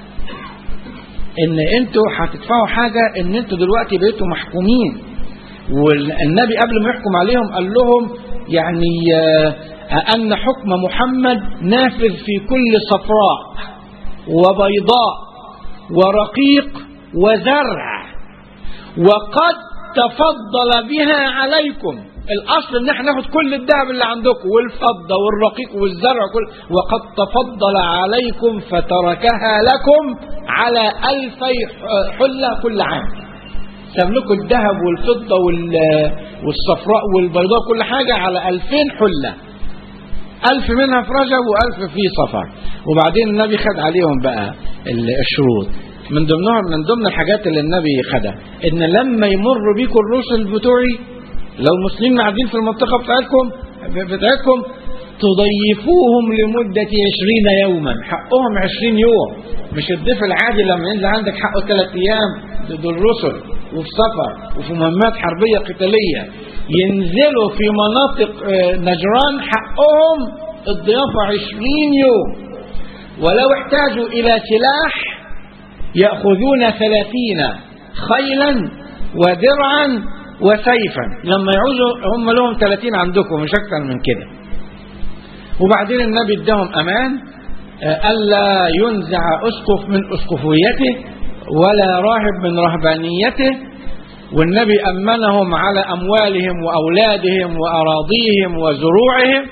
ان انتوا هتدفعوا حاجة ان انتوا دلوقتي بقيتوا محكومين والنبي قبل ما يحكم عليهم قال لهم يعني ان حكم محمد نافذ في كل صفراء وبيضاء ورقيق وزرع وقد تفضل بها عليكم الاصل ان احنا ناخد كل الذهب اللي عندكم والفضه والرقيق والزرع كل وقد تفضل عليكم فتركها لكم على الفي حله كل عام ساب لكم الذهب والفضه والصفراء والبيضاء كل حاجه على ألفين حله ألف منها في رجب وألف في صفر وبعدين النبي خد عليهم بقى الشروط من ضمنها من ضمن الحاجات اللي النبي خدها ان لما يمر بيكم الرسل بتوعي لو المسلمين قاعدين في المنطقة بتاعتكم بتاعتكم تضيفوهم لمدة عشرين يوما حقهم عشرين يوم مش الضيف العادي لما ينزل عندك حقه ثلاث أيام دول الرسل وفي سفر وفي مهمات حربية قتالية ينزلوا في مناطق نجران حقهم الضيافة عشرين يوم ولو احتاجوا إلى سلاح يأخذون ثلاثين خيلا ودرعا وسيفا لما يعوزوا هم لهم 30 عندكم مش اكثر من كده وبعدين النبي اداهم امان الا ينزع اسقف من اسقفيته ولا راهب من رهبانيته والنبي أمنهم على أموالهم وأولادهم وأراضيهم وزروعهم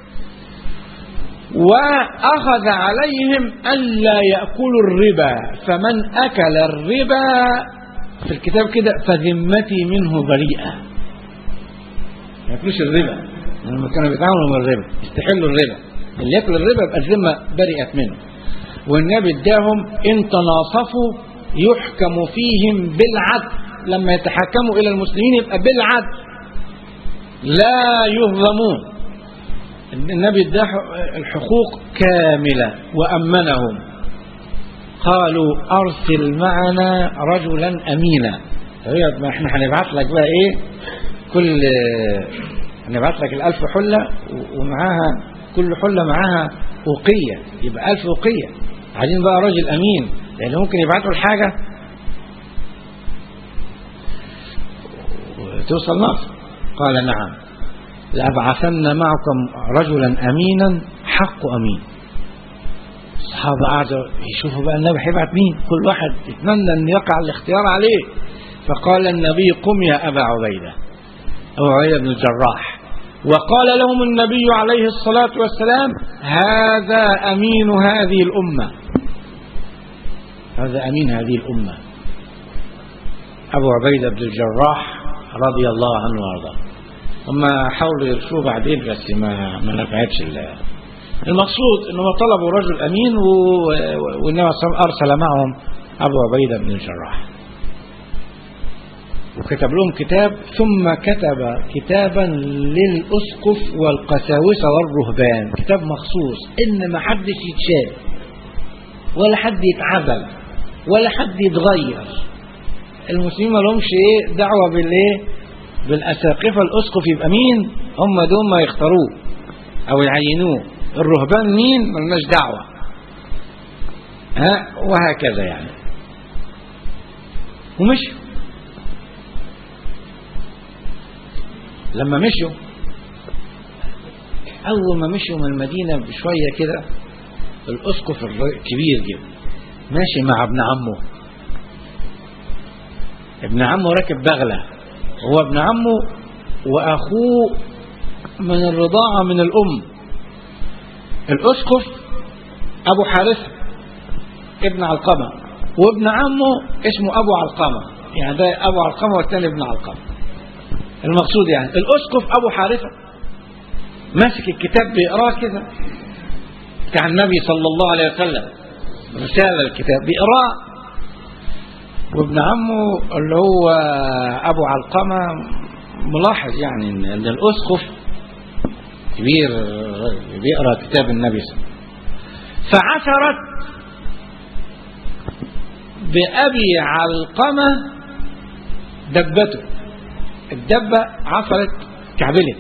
وأخذ عليهم ألا يأكلوا الربا فمن أكل الربا في الكتاب كده فذمتي منه بريئة ما يأكلوش الربا لما كانوا بيتعاملوا مع الربا يستحلوا الربا اللي يأكل الربا يبقى الذمة برئت منه والنبي اداهم إن تناصفوا يحكم فيهم بالعدل لما يتحكموا إلى المسلمين يبقى بالعدل لا يظلمون النبي اداه الحقوق كاملة وأمنهم قالوا أرسل معنا رجلا أمينا طيب ما احنا هنبعت لك بقى ايه كل هنبعت لك الألف حلة ومعاها كل حلة معاها وقية يبقى ألف وقية عايزين بقى راجل أمين لأن ممكن يبعتوا الحاجة وتوصل نصر قال نعم لأبعثن معكم رجلا أمينا حق أمين الصحابة قعدوا يشوفوا بقى النبي هيبعت مين كل واحد يتمنى أن يقع الاختيار عليه فقال النبي قم يا أبا عبيدة أبو عبيدة بن الجراح وقال لهم النبي عليه الصلاة والسلام هذا أمين هذه الأمة هذا أمين هذه الأمة أبو عبيدة بن الجراح رضي الله عنه وارضاه هم حاولوا يرشوه بعدين بس ما ما نفعتش المقصود انهم طلبوا رجل امين والنبي ارسل معهم ابو عبيده بن الجراح وكتب لهم كتاب ثم كتب كتابا للاسقف والقساوسه والرهبان كتاب مخصوص ان ما حدش يتشال ولا حد يتعزل ولا حد يتغير المسلمين ما لهمش ايه دعوه بالايه بالاساقفه الاسقف يبقى مين هم دول ما يختاروه او يعينوه الرهبان مين ملناش دعوه ها وهكذا يعني ومشوا لما مشوا اول ما مشوا من المدينه بشويه كده الاسقف الكبير جدا ماشي مع ابن عمه ابن عمه راكب بغله هو ابن عمه واخوه من الرضاعه من الام الاسقف ابو حارثه ابن علقمه وابن عمه اسمه ابو علقمه يعني ده ابو علقمه والثاني ابن علقمه المقصود يعني الاسقف ابو حارثه ماسك الكتاب بيقراه كده بتاع النبي صلى الله عليه وسلم رساله الكتاب بيقراه وابن عمه اللي هو ابو علقمه ملاحظ يعني ان الاسقف كبير بيقرا كتاب النبي صلى الله عليه وسلم فعثرت بأبي علقمة دبته الدبة عثرت كعبلت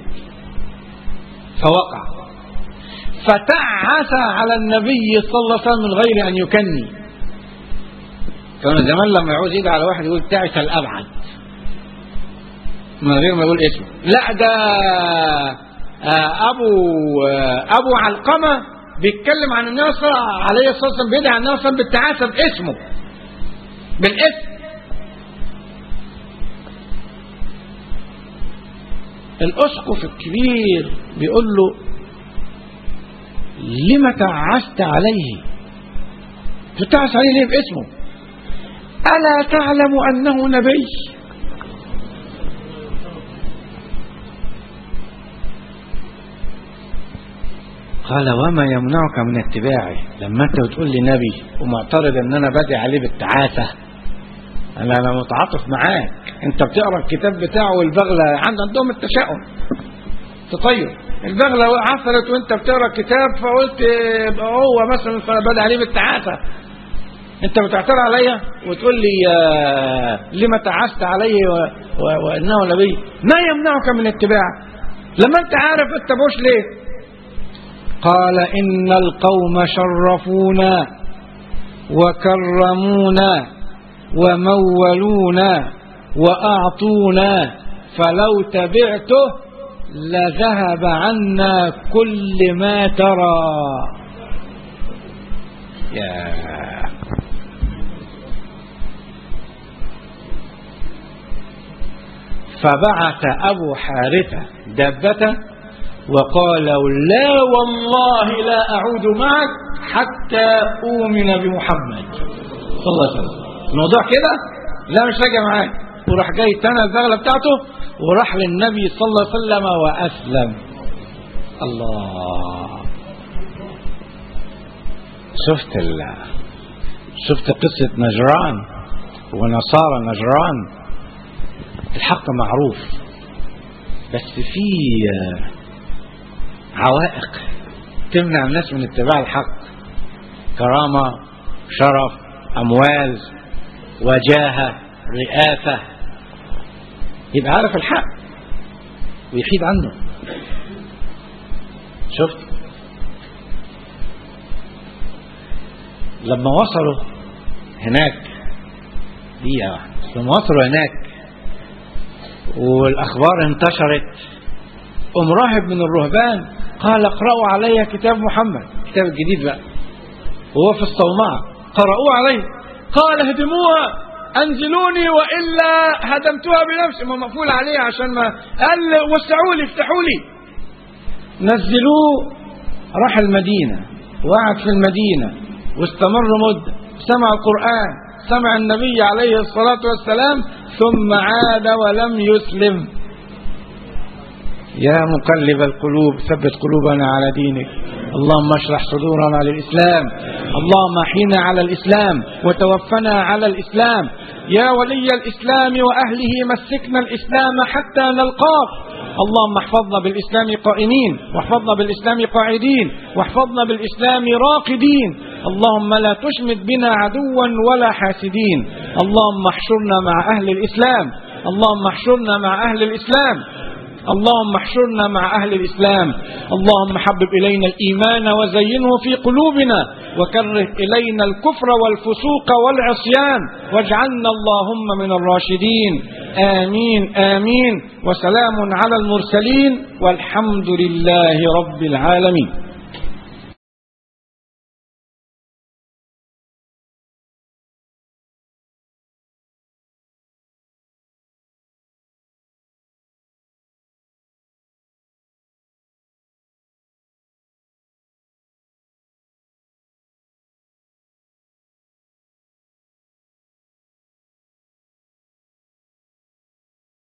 فوقع فتعس على النبي صلى الله عليه وسلم من غير أن يكني كان زمان لما يعوز يدعي على واحد يقول تعس الأبعد من غير ما يقول اسمه لا ده أبو أبو علقمة بيتكلم عن النبي صلى الله عليه وسلم بيدعي عن النبي صلى الله عليه وسلم بالتعاسة باسمه بالاسم الأسقف الكبير بيقول له لما تعست عليه تتعس عليه ليه باسمه ألا تعلم أنه نبي قال وما يمنعك من اتباعي لما انت بتقول لي نبي ومعترض ان انا بدي عليه بالتعاسة انا انا متعاطف معاك انت بتقرا الكتاب بتاعه والبغلة عند عندهم التشاؤم تطير البغلة عثرت وانت بتقرا الكتاب فقلت هو مثلا فبدأ عليه بالتعاسة انت بتعترض عليا وتقول لي لما تعست علي وانه نبي ما يمنعك من اتباع لما انت عارف انت بوش ليه قال ان القوم شرفونا وكرمونا ومولونا واعطونا فلو تبعته لذهب عنا كل ما ترى يا فبعث أبو حارثة دابته وقال لا والله لا أعود معك حتى أؤمن بمحمد صلى الله عليه وسلم الموضوع كده لا مش راجع معاك وراح جاي تنى الزغلة بتاعته وراح للنبي صلى الله عليه وسلم وأسلم الله شفت ال شفت قصة نجران ونصارى نجران الحق معروف بس في عوائق تمنع الناس من اتباع الحق كرامة شرف أموال وجاهة رئاسة يبقى عارف الحق ويحيد عنه شفت لما وصلوا هناك دقيقة واحدة لما وصلوا هناك والأخبار انتشرت قام راهب من الرهبان قال اقرأوا علي كتاب محمد الكتاب الجديد بقى وهو في الصومعة قرأوه عليه قال اهدموها انزلوني والا هدمتها بنفسي ما مقفول عليه عشان ما قال وسعوا لي افتحوا لي نزلوه راح المدينة وقعد في المدينة واستمر مدة سمع القرآن سمع النبي عليه الصلاة والسلام ثم عاد ولم يسلم يا مقلب القلوب ثبت قلوبنا على دينك اللهم اشرح صدورنا للإسلام اللهم احينا على الإسلام وتوفنا على الإسلام يا ولي الإسلام وأهله مسكنا الإسلام حتى نلقاك اللهم احفظنا بالإسلام قائمين واحفظنا بالإسلام قاعدين واحفظنا بالإسلام راقدين اللهم لا تشمت بنا عدوا ولا حاسدين اللهم احشرنا مع أهل الإسلام اللهم احشرنا مع أهل الإسلام اللهم احشرنا مع أهل الإسلام اللهم حبب إلينا الإيمان وزينه في قلوبنا وكره إلينا الكفر والفسوق والعصيان واجعلنا اللهم من الراشدين آمين آمين وسلام على المرسلين والحمد لله رب العالمين